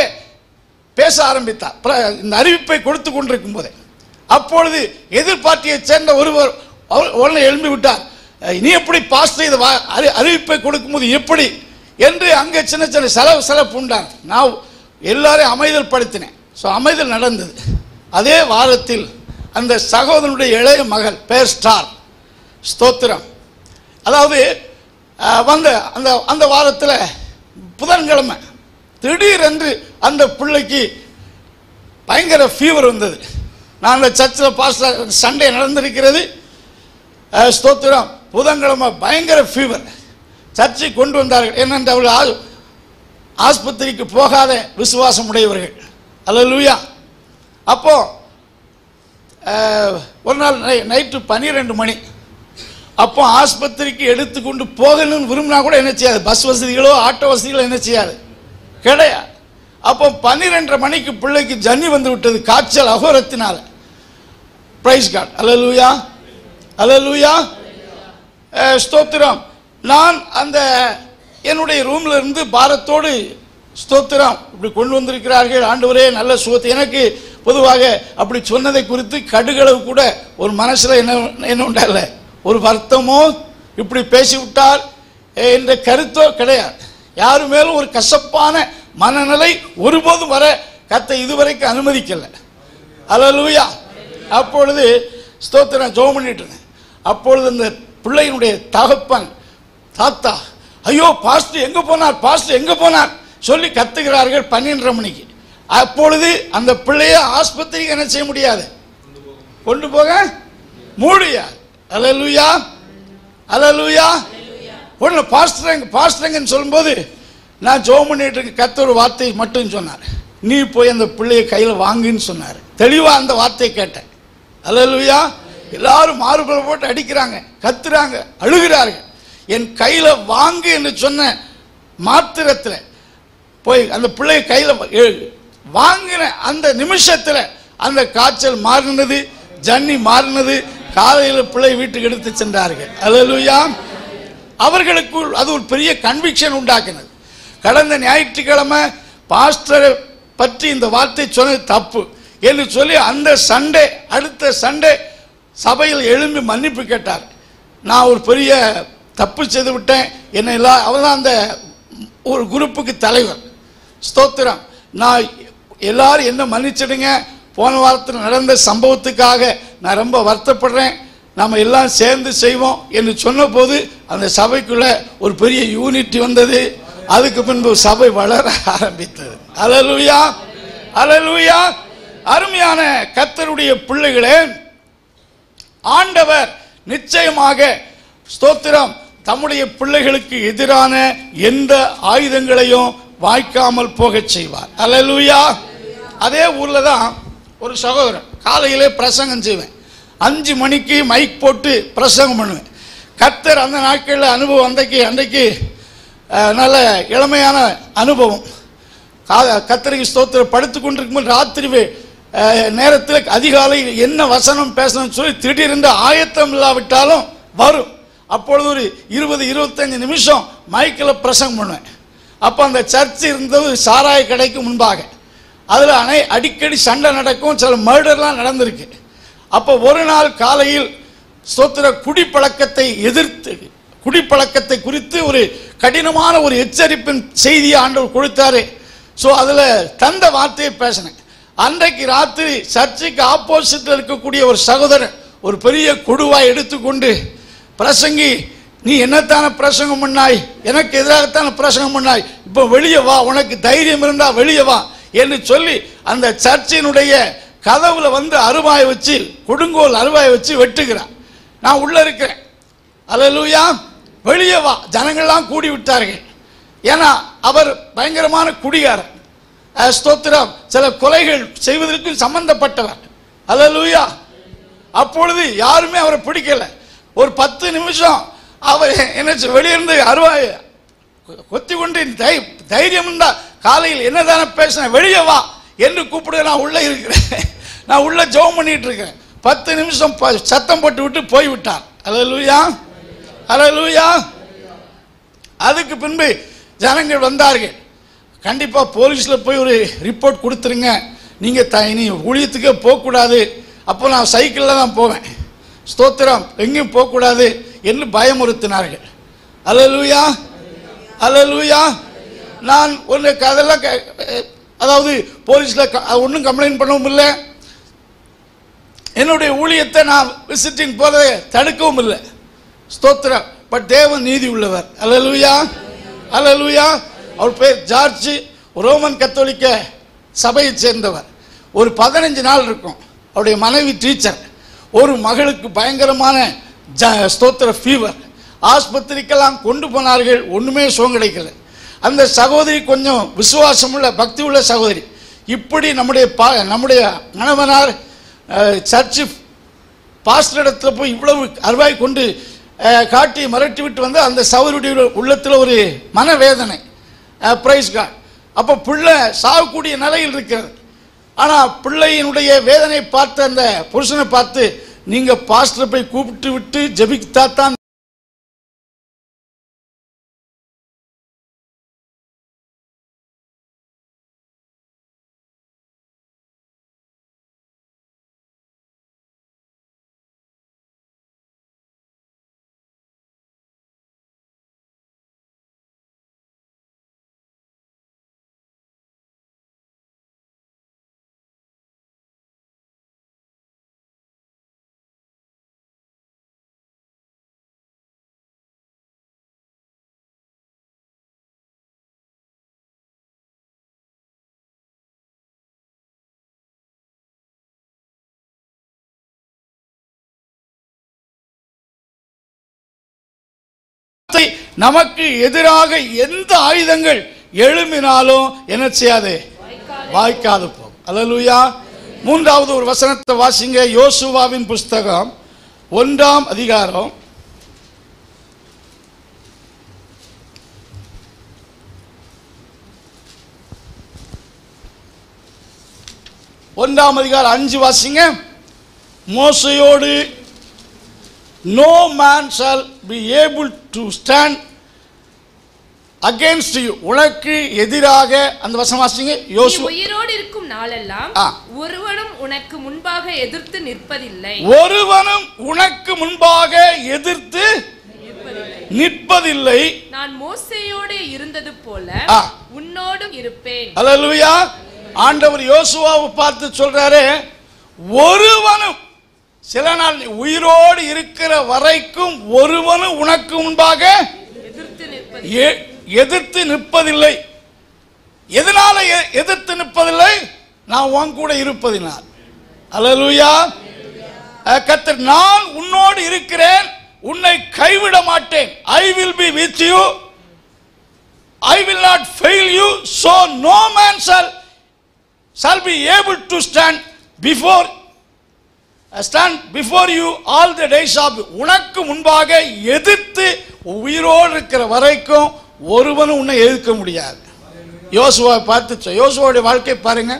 Speaker 1: பேச ஆரம்பித்தார் பிர- இந்த அறிவிப்பை கொடுத்து கொண்டிருக்கும் போதே அப்பொழுது எதிர்பார்ட்டியைச் சேர்ந்த ஒருவர் அவர் உடனே எழும்பி விட்டார் அஹ், நீ எப்படி பாஸ் செய்த வா- அறி- அறிவிப்பை கொடுக்கும்போது எப்படி என்று அங்கே சின்ன சின்ன செலவு செலவு உண்டான் நான் எல்லாரையும் அமைதல் படுத்தினேன் ஸோ அமைதல் நடந்தது அதே வாரத்தில் அந்த சகோதரனுடைய இளைய மகள் பேர் ஸ்டார் ஸ்தோத்திரம் அதாவது அஹ், வந்த அந்த அந்த வாரத்தில் புதன்கிழமை திடீரென்று அந்த பிள்ளைக்கு பயங்கர ஃபீவர் வந்தது நான் அந்த சர்ச்சில் பாஸ் சண்டே நடந்திருக்கிறது அஹ், ஸ்தோத்திரம் புதன்கிழமை பயங்கர ஃபீவர் சர்ச்சை கொண்டு வந்தார்கள் என்னென்று அவர்கள் ஆ- ஆஸ்பத்திரிக்கு போகாத விசுவாசம் உடையவர்கள் அல்லேலூயா அப்போ அஹ், ஒரு நாள் நை- நைட்டு பன்னிரெண்டு மணி அப்போ ஆஸ்பத்திரிக்கு எடுத்துக்கொண்டு போகணும்னு விரும்பினா கூட என்ன செய்யாது பஸ் வசதிகளோ ஆட்டோ வசதிகளோ என்ன செய்யாது கிடையாது அப்போ பன்னிரெண்டரை மணிக்கு பிள்ளைக்கு ஜன்னி வந்து விட்டது காய்ச்சல் அகோரத்தினால பிரைஸ் கார்டு அலலூயா அலலூயா ஸ்தோத்திரம் நான் அந்த என்னுடைய ரூம்ல இருந்து பாரத்தோடு ஸ்தோத்திரம் இப்படி கொண்டு வந்திருக்கிறார்கள் ஆண்டவரே நல்ல சுகத்தை எனக்கு பொதுவாக அப்படி சொன்னதை குறித்து கடுகளவு கூட ஒரு மனசுல என்ன என்ன உண்டால ஒரு வருத்தமோ இப்படி பேசிவிட்டால் அஹ், என்ற கருத்தோ கிடையாது யாரு மேலும் ஒரு கசப்பான மனநிலை ஒருபோதும் வர கத்தை இதுவரைக்கும் அனுமதிக்கல அலலூயா அப்பொழுது ஸ்தோத்திரம் ஜோம் பண்ணிட்டு இருந்தேன் அப்பொழுது இந்த பிள்ளையினுடைய தகப்பன் தாத்தா ஐயோ பாஸ்டர் எங்க போனார் பாஸ்டர் எங்க போனார் சொல்லி கத்துகிறார்கள் பன்னிரண்டரை மணிக்கு அப்பொழுது அந்த பிள்ளைய ஆஸ்பத்திரிக்கு என்ன செய்ய முடியாது கொண்டு போக முடியாது அலலுயா அலலுயா ஒன்று பாஸ்டரங்க பாஸ்டரங்கன்னு சொல்லும்போது நான் ஜோம் பண்ணிட்டு இருக்க கத்த ஒரு வார்த்தை மட்டும் சொன்னார் நீ போய் அந்த பிள்ளைய கையில் வாங்குன்னு சொன்னார் தெளிவாக அந்த வார்த்தையை கேட்டேன் அல்லேலூயா எல்லாரும் மாறுபல போட்டு அடிக்கிறாங்க கத்துறாங்க அழுகிறார்கள் என் கையில் வாங்கு என்று சொன்ன மாத்திரத்தில் போய் அந்த பிள்ளைய கையில் வாங்கின அந்த நிமிஷத்தில் அந்த காய்ச்சல் மாறினது ஜன்னி மாறினது காலையில் பிள்ளை வீட்டுக்கு எடுத்து சென்றார்கள் அல்லேலூயா அவர்களுக்குள் அது ஒரு பெரிய கன்விக்ஷன் உண்டாக்கினது கடந்த ஞாயிற்றுக்கிழமை பாஸ்டரை பற்றி இந்த வார்த்தை சொன்னது தப்பு என்று சொல்லி அந்த சண்டே அடுத்த சண்டே சபையில் எழும்பி மன்னிப்பு கேட்டார் நான் ஒரு பெரிய தப்பு செய்து விட்டேன் என்னை எல்லாம் அவர் தான் அந்த ஒரு குரூப்புக்கு தலைவர் ஸ்தோத்திரம் நான் எல்லாரும் என்ன மன்னிச்சிடுங்க போன வாரத்தில் நடந்த சம்பவத்துக்காக நான் ரொம்ப வருத்தப்படுறேன் நம்ம எல்லாம் சேர்ந்து செய்வோம் என்று சொன்னபோது அந்த சபைக்குள்ள ஒரு பெரிய யூனிட்டி வந்தது அதுக்கு பின்பு சபை வளர ஆரம்பித்தது அலலுயா அலலுயா அருமையான கர்த்தருடைய பிள்ளைகளே ஆண்டவர் நிச்சயமாக ஸ்தோத்திரம் தம்முடைய பிள்ளைகளுக்கு எதிரான எந்த ஆயுதங்களையும் வாய்க்காமல் போகச் செய்வார் அல்லேலூயா அதே ஊர்ல தான் ஒரு சகோதரன் காலையிலே பிரசங்கம் செய்வேன் அஞ்சு மணிக்கு மைக் போட்டு பிரசங்கம் பண்ணுவேன் கர்த்தர் அந்த நாட்களில் அனுபவம் அன்றைக்கு அன்றைக்கு அஹ், நல்ல இளமையான அனுபவம் கா- கத்தருக்கு ஸ்தோத்திரம் படுத்து கொண்டிருக்கும்போது ராத்திரி வே- அஹ், நேரத்தில் அதிகாலை என்ன வசனம் பேசணும்னு சொல்லி திடீரென்று ஆயத்தம் இல்லாவிட்டாலும் வரும் அப்பொழுது ஒரு இருபது இருபத்தஞ்சு நிமிஷம் மைக்கில் பிரசங்கம் பண்ணுவேன் அப்போ அந்த சர்ச் இருந்தது சாராய கடைக்கு முன்பாக அதில் அனை அடிக்கடி சண்டை நடக்கும் சில மர்டர்லாம் நடந்திருக்கு அப்போ ஒரு நாள் காலையில் ஸ்தோத்திர குடிப்பழக்கத்தை எதிர்த்து குடிப்பழக்கத்தை குறித்து ஒரு கடினமான ஒரு எச்சரிப்பின் செய்தியை ஆண்டவர் கொடுத்தாரு ஸோ அதில் தந்த வார்த்தையை பேசினேன் அன்றைக்கு ராத்திரி சர்ச்சுக்கு ஆப்போசிட்டில் இருக்கக்கூடிய ஒரு சகோதரன் ஒரு பெரிய கொடுவாய் எடுத்துக்கொண்டு பிரசங்கி நீ என்னத்தான பிரசங்கம் பண்ணாய் எனக்கு எதிராகத்தான பிரசங்கம் பண்ணாய் இப்போ வெளியே வா உனக்கு தைரியம் இருந்தா வெளியே வா என்று சொல்லி அந்த சர்ச்சினுடைய கதவுல வந்து அருவாயை வச்சு கொடுங்கோல் அருவாயை வச்சு வெட்டுகிறான் நான் உள்ள இருக்கிறேன் அல்லேலூயா வெளியே வா ஜனங்கள்லாம் கூடி விட்டார்கள் ஏன்னா அவர் பயங்கரமான குடிகாரர் அஹ், ஸ்தோத்திரம் சில கொலைகள் செய்வதற்கு சம்பந்தப்பட்டவர் அல்லேலூயா அப்பொழுது யாருமே அவரை பிடிக்கல ஒரு பத்து நிமிஷம் அவர் என்ன செய்- வெளியிருந்து அருவாய் கொத்தி கொண்டு தை தைரியம் இருந்தா காலையில் என்னதானே பேசினேன் வெளியே வா என்று கூப்பிடு நான் உள்ளே இருக்கிறேன் நான் உள்ள ஜெபம் பண்ணிட்டு இருக்கேன் பத்து நிமிஷம் ப- சத்தம் போட்டு விட்டு போய் விட்டார் அல்லேலூயா அல்லேலூயா அதுக்கு பின்பு ஜனங்கள் வந்தார்கள் கண்டிப்பா போலீஸ்ல போய் ஒரு ரிப்போர்ட் கொடுத்துருங்க நீங்க த இனி ஊழியத்துக்கே போகக்கூடாது அப்போ நான் சைக்கிளில் தான் போவேன் ஸ்தோத்திரம் எங்கேயும் போகக்கூடாது என்று பயமுறுத்தினார்கள் அல்லேலூயா அல்லேலூயா நான் ஒன்று அதெல்லாம் க- அதாவது போலீஸில் ஒன்றும் கம்ப்ளைண்ட் பண்ணவும் இல்லை என்னுடைய ஊழியத்தை நான் விசிட்டிங் போறதை தடுக்கவும் இல்லை ஸ்தோத்திரம் பட் தேவன் நீதி உள்ளவர் அல்லேலூயா அல்லேலூயா அவர் பேர் ஜார்ஜ் ரோமன் கத்தோலிக்க சபையை சேர்ந்தவர் ஒரு பதினஞ்சு நாள் இருக்கும் அவருடைய மனைவி டீச்சர் ஒரு மகளுக்கு பயங்கரமான ஜ- ஸ்தோத்திர ஃபீவர் ஆஸ்பத்திரிக்கெல்லாம் கொண்டு போனார்கள் ஒன்றுமே சுகம் கிடைக்கல அந்த சகோதரி கொஞ்சம் விசுவாசம் உள்ள பக்தி உள்ள சகோதரி இப்படி நம்முடைய பா நம்முடைய கணவனார் அஹ், சர்ச்சு பாஸ்டர் இடத்துல போய் இவ்வளவு அருவாய் கொண்டு அஹ், காட்டி மிரட்டி விட்டு வந்து அந்த சவருடைய உள்ளத்தில் ஒரு மனவேதனை பிரைஸ் காட் அப்போ பிள்ளை சாகக்கூடிய நிலையில் இருக்கிறது ஆனால் பிள்ளையினுடைய வேதனை பார்த்த அந்த புருஷனை பார்த்து நீங்க பாஸ்டரை போய் கூப்பிட்டு விட்டு ஜெபித்தா தான் வார்த்தை நமக்கு எதிராக எந்த ஆயுதங்கள் எழும்பினாலும் என்ன செய்யாது வாய்க்காது போகும் அல்லேலூயா மூன்றாவது ஒரு வசனத்தை வாசிங்க யோசுவாவின் புஸ்தகம் ஒன்றாம் அதிகாரம் ஒன்றாம் அதிகாரம் அஞ்சு வாசிங்க மோசையோடு no man shall be able to stand against you உனக்கு எதிராக அந்த வசனம் வாசிங்க
Speaker 2: நீ
Speaker 1: யோசு
Speaker 2: உயிரோடு இருக்கும் நாளெல்லாம்
Speaker 1: ஆ.
Speaker 2: ஒருவனும் உனக்கு முன்பாக எதிர்த்து நிற்பதில்லை
Speaker 1: ஒருவனும் உனக்கு முன்பாக எதிர்த்து நிற்பதில்லை
Speaker 2: நான் மோசேயோடு இருந்தது போல
Speaker 1: ஆ.
Speaker 2: உன்னோடும் இருப்பேன்
Speaker 1: அல்லேலூயா ஆண்டவர் யோசுவாவை பார்த்து சொல்றாரு ஒருவனும் சில நாள் நீ உயிரோடு இருக்கிற வரைக்கும் ஒருவனும் உனக்கு முன்பாக
Speaker 2: எதிர்த்து நிற்பது
Speaker 1: எ- எதிர்த்து நிற்பதில்லை எதனால எ- எதிர்த்து நிற்பதில்லை நான் நான் உன் கூட இருப்பதினால் அல்லேலூயா அஹ் கர்த்தர் நான் உன்னோடு இருக்கிறேன் உன்னை கைவிட மாட்டேன் I will be with you I will not fail you so no man shall shall be able to stand before stand before you all the days of உனக்கு முன்பாக எதிர்த்து உயிரோடு இருக்கிற வரைக்கும் ஒருவனும் உன்னை எதிர்க்க முடியாது யோசுவா பார்த்து சொ- யோசுவாவுடைய வாழ்க்கை பாருங்க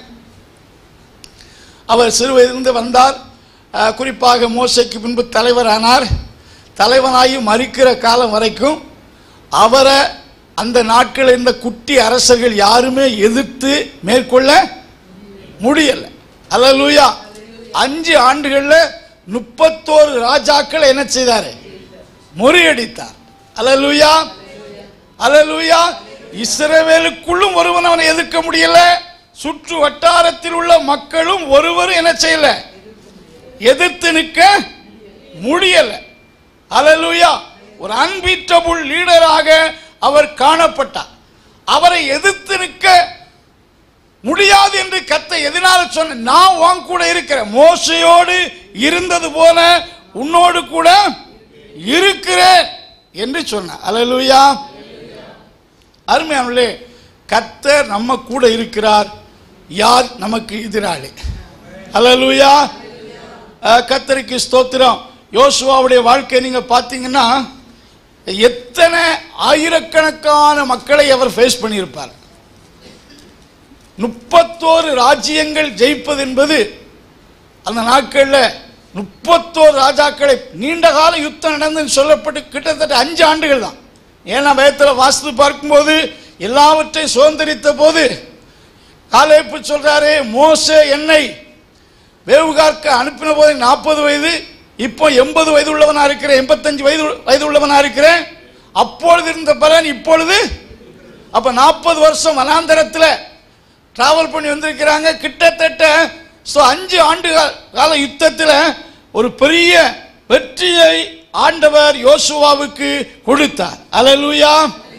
Speaker 1: அவர் சிறு வயதிலிருந்து வந்தார் அஹ், குறிப்பாக மோசைக்கு பின்பு தலைவரானார் தலைவனாகி மறிக்கிற காலம் வரைக்கும் அவரை அந்த நாட்களில் இருந்த குட்டி அரசர்கள் யாருமே எதிர்த்து மேற்கொள்ள முடியல அல்லேலூயா அஞ்சு ஆண்டுகள்ல முப்பத்தோரு ராஜாக்கள் என்ன செய்தாரு முறியடித்தார் அல்லேலூயா அல்லேலூயா இஸ்ரவேலுக்குள்ளும் ஒருவன் அவனை எதிர்க்க முடியல சுற்று வட்டாரத்தில் உள்ள மக்களும் ஒருவரும் என்ன செய்யல எதிர்த்து நிற்க முடியல அல்லேலூயா ஒரு அன்பீட்டபுள் லீடராக அவர் காணப்பட்டார் அவரை எதிர்த்து நிற்க முடியாது என்று கத்த எதனால சொன்ன நான் உன் கூட இருக்கிறேன் மோசையோடு இருந்தது போல உன்னோடு கூட இருக்கிறேன் என்று சொன்ன அல்லேலூயா அருமையானே கத்தர் நம்ம கூட இருக்கிறார் யார் நமக்கு எதிராளி அல்லேலூயா அஹ், கத்தருக்கு ஸ்தோத்திரம் யோசுவாவுடைய வாழ்க்கை நீங்க பார்த்தீங்கன்னா எத்தனை ஆயிரக்கணக்கான மக்களை அவர் ஃபேஸ் பண்ணியிருப்பார் முப்பத்தோரு ராஜ்யங்கள் ஜெயிப்பது என்பது அந்த நாட்களில் முப்பத்தோரு ராஜாக்களை நீண்ட கால யுத்தம் நடந்து சொல்லப்பட்டு கிட்டத்தட்ட அஞ்சு ஆண்டுகள் தான் ஏன்னா பயத்தில் வாசித்து பார்க்கும்போது எல்லாவற்றையும் சுதந்திரித்த போது காலேப்பு சொல்றாரு மோசே என்னை வேவுகார்க்க அனுப்பின போது நாற்பது வயது இப்போ எண்பது வயது உள்ளவனா இருக்கிறேன் எண்பத்தஞ்சு வயது வயது உள்ளவனா இருக்கிறேன் அப்பொழுது இருந்த பலன் இப்பொழுது அப்ப நாற்பது வருஷம் வனாந்தரத்தில் டிராவல் பண்ணி வந்திருக்கிறாங்க கிட்டத்தட்ட ஸோ அஞ்சு ஆண்டு கா- கால யுத்தத்தில் ஒரு பெரிய வெற்றியை ஆண்டவர் யோசுவாவுக்கு கொடுத்தார் அல்லேலூயா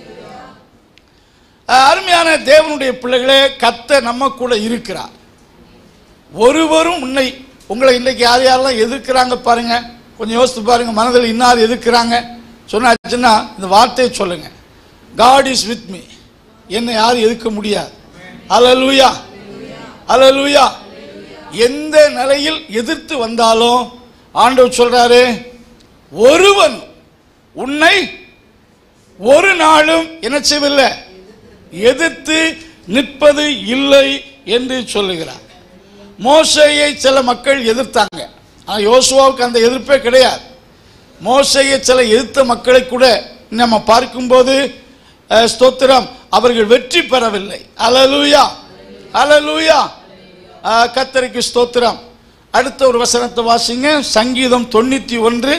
Speaker 1: அஹ், அருமையான தேவனுடைய பிள்ளைகளே கத்த நம்ம கூட இருக்கிறார் ஒருவரும் உன்னை உங்களை இன்னைக்கு யார் யாரெல்லாம் எதிர்க்கிறாங்க பாருங்க கொஞ்சம் யோசித்து பாருங்க மனதில் இன்னார் எதிர்க்கிறாங்க சொன்னாச்சுன்னா இந்த வார்த்தையை சொல்லுங்க காட் இஸ் வித் மீ என்னை யாரும் எதிர்க்க முடியாது அல்லேலூயா அல்லேலூயா எந்த நிலையில் எதிர்த்து வந்தாலும் ஆண்டவர் சொல்றாரு ஒருவன் உன்னை ஒரு நாளும் என்ன செய்யவில்லை எதிர்த்து நிற்பது இல்லை என்று சொல்லுகிறார் மோசையை சில மக்கள் எதிர்த்தாங்க ஆனால் யோசுவாவுக்கு அந்த எதிர்ப்பே கிடையாது மோசையை சில எதிர்த்த மக்களை கூட நம்ம பார்க்கும்போது அஹ், ஸ்தோத்திரம் அவர்கள் வெற்றி பெறவில்லை அலலூயா அலலூயா கத்தரிக்கு ஸ்தோத்திரம் அடுத்த ஒரு வசனத்தை வாசிங்க சங்கீதம் தொண்ணூத்தி ஒன்று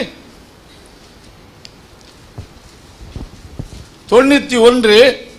Speaker 1: தொண்ணூத்தி ஒன்று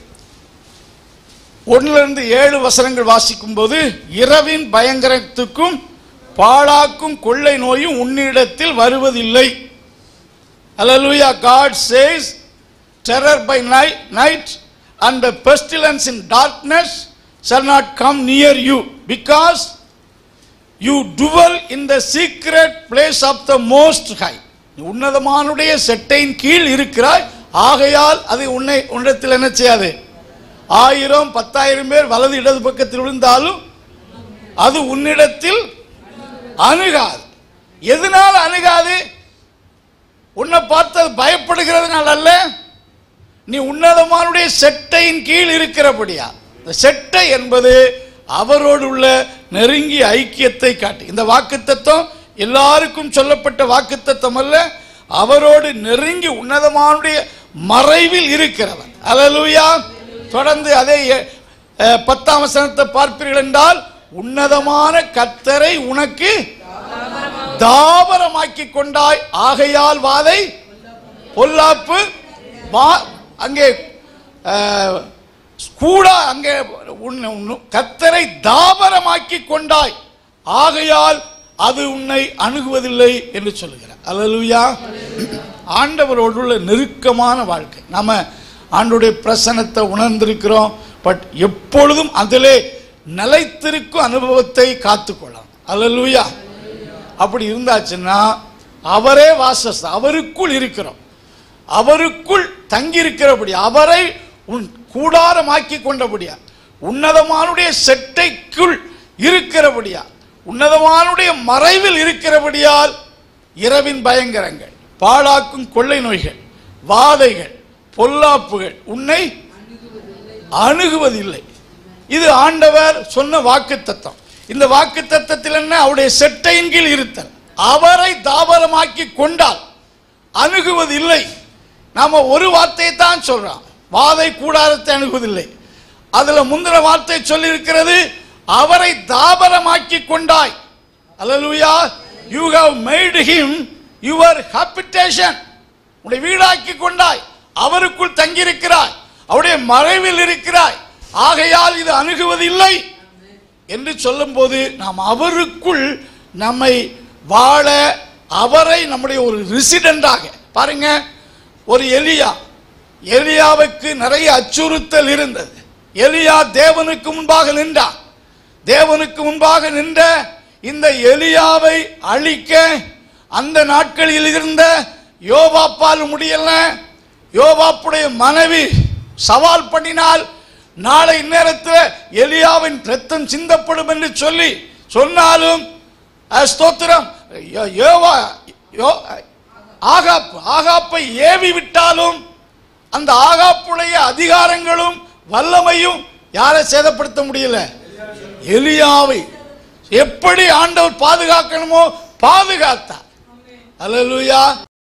Speaker 1: ஒன்னுல இருந்து ஏழு வசனங்கள் வாசிக்கும் போது இரவின் பயங்கரத்துக்கும் பாழாக்கும் கொள்ளை நோயும் உன்னிடத்தில் வருவதில்லை Hallelujah. God says, terror by night, night and the pestilence in darkness shall not come near you because you dwell in the secret place of the most high. நீ உன்னதமானுடைய செட்டையின் கீழ் இருக்கிறாய் ஆகையால் அது உன்னை உன்னிடத்தில் என்ன செய்யாது ஆயிரம் பத்தாயிரம் பேர் வலது இடது பக்கத்தில் விழுந்தாலும் அது உன்னிடத்தில் அணுகாது எதனால அணுகாது உன்னை பார்த்து அது பயப்படுகிறதுனால அல்ல நீ உன்னதமானுடைய செட்டையின் கீழ் இருக்கிறபடியா இந்த செட்டை என்பது அவரோடு உள்ள நெருங்கிய ஐக்கியத்தை காட்டு இந்த வாக்குத்தத்தம் எல்லாருக்கும் சொல்லப்பட்ட வாக்குத்தத்தம் அல்ல அவரோடு நெருங்கி உன்னதமானுடைய மறைவில் இருக்கிறவன் அல்லேலூயா தொடர்ந்து அதே அஹ், பத்தாம் வசனத்தை பார்ப்பீர்கள் என்றால் உன்னதமான கத்தரை உனக்கு தாபரமாக்கி கொண்டாய் ஆகையால் வாதை பொல்லாப்பு வா- அங்கே அஹ், கூடா அங்கே உன்னை- உன்னு- கத்தரை தாபரமாக்கி கொண்டாய் ஆகையால் அது உன்னை அணுகுவதில்லை என்று சொல்லுகிறார் அல்லேலூயா ஆண்டவரோடு உள்ள நெருக்கமான வாழ்க்கை நாம ஆண்டுடைய பிரசனத்தை உணர்ந்திருக்கிறோம் பட் எப்பொழுதும் அதிலே நிலைத்திருக்கும் அனுபவத்தை காத்துக்கொள்ளலாம் அல்லேலூயா அப்படி இருந்தாச்சுன்னா அவரே வாசஸ் அவருக்குள் இருக்கிறோம் அவருக்குள் தங்கியிருக்கிறபடி அவரை உன் கூடாரமாக்கி கொண்டபடியா உன்னதமானுடைய செட்டைக்குள் இருக்கிறபடியா உன்னதமானுடைய மறைவில் இருக்கிறபடியால் இரவின் பயங்கரங்கள் பாழாக்கும் கொள்ளை நோய்கள் வாதைகள் பொல்லாப்புகள் உன்னை அணுகுவதில்லை இது ஆண்டவர் சொன்ன வாக்கு தத்தம் இந்த வாக்கு தத்தத்தில் என்ன அவருடைய செட்டையின் கீழ் இருத்தல் அவரை தாபரமாக்கி கொண்டால் அணுகுவதில்லை நாம ஒரு வார்த்தையை தான் சொல்றோம் வாதை கூடாரத்தை அணுகுவதில்லை அதுல முந்தின வார்த்தை சொல்லி இருக்கிறது அவரை தாபரமாக்கி கொண்டாய் அல்லேலூயா you have made him your habitation உன்னை வீடாக்கி கொண்டாய் அவருக்குள் தங்கியிருக்கிறாய் அவருடைய மறைவில் இருக்கிறாய் ஆகையால் இது அணுகுவதில்லை என்று சொல்லும்போது நாம் அவருக்குள் நம்மை வாழ அவரை நம்முடைய ஒரு ரெசிடெண்டாக பாருங்க ஒரு எலியா எலியாவுக்கு நிறைய அச்சுறுத்தல் இருந்தது எலியா தேவனுக்கு முன்பாக நின்றான் தேவனுக்கு முன்பாக நின்ற இந்த எலியாவை அழிக்க அந்த நாட்களில் இருந்த யோவாப்பால் முடியல யோவாப்புடைய மனைவி சவால் பண்ணினால் நாளை நேரத்தில் எலியாவின் ரத்தம் சிந்தப்படும் என்று சொல்லி சொன்னாலும் அஹ், ஸ்தோத்திரம் யோ- யோவா யோ- ஆகாப் ஆகாப்பை ஏவி விட்டாலும் அந்த ஆகாப்புடைய அதிகாரங்களும் வல்லமையும் யாரை சேதப்படுத்த முடியல எலியாவை எப்படி ஆண்டவர் பாதுகாக்கணுமோ பாதுகாத்தார் அல்லேலூயா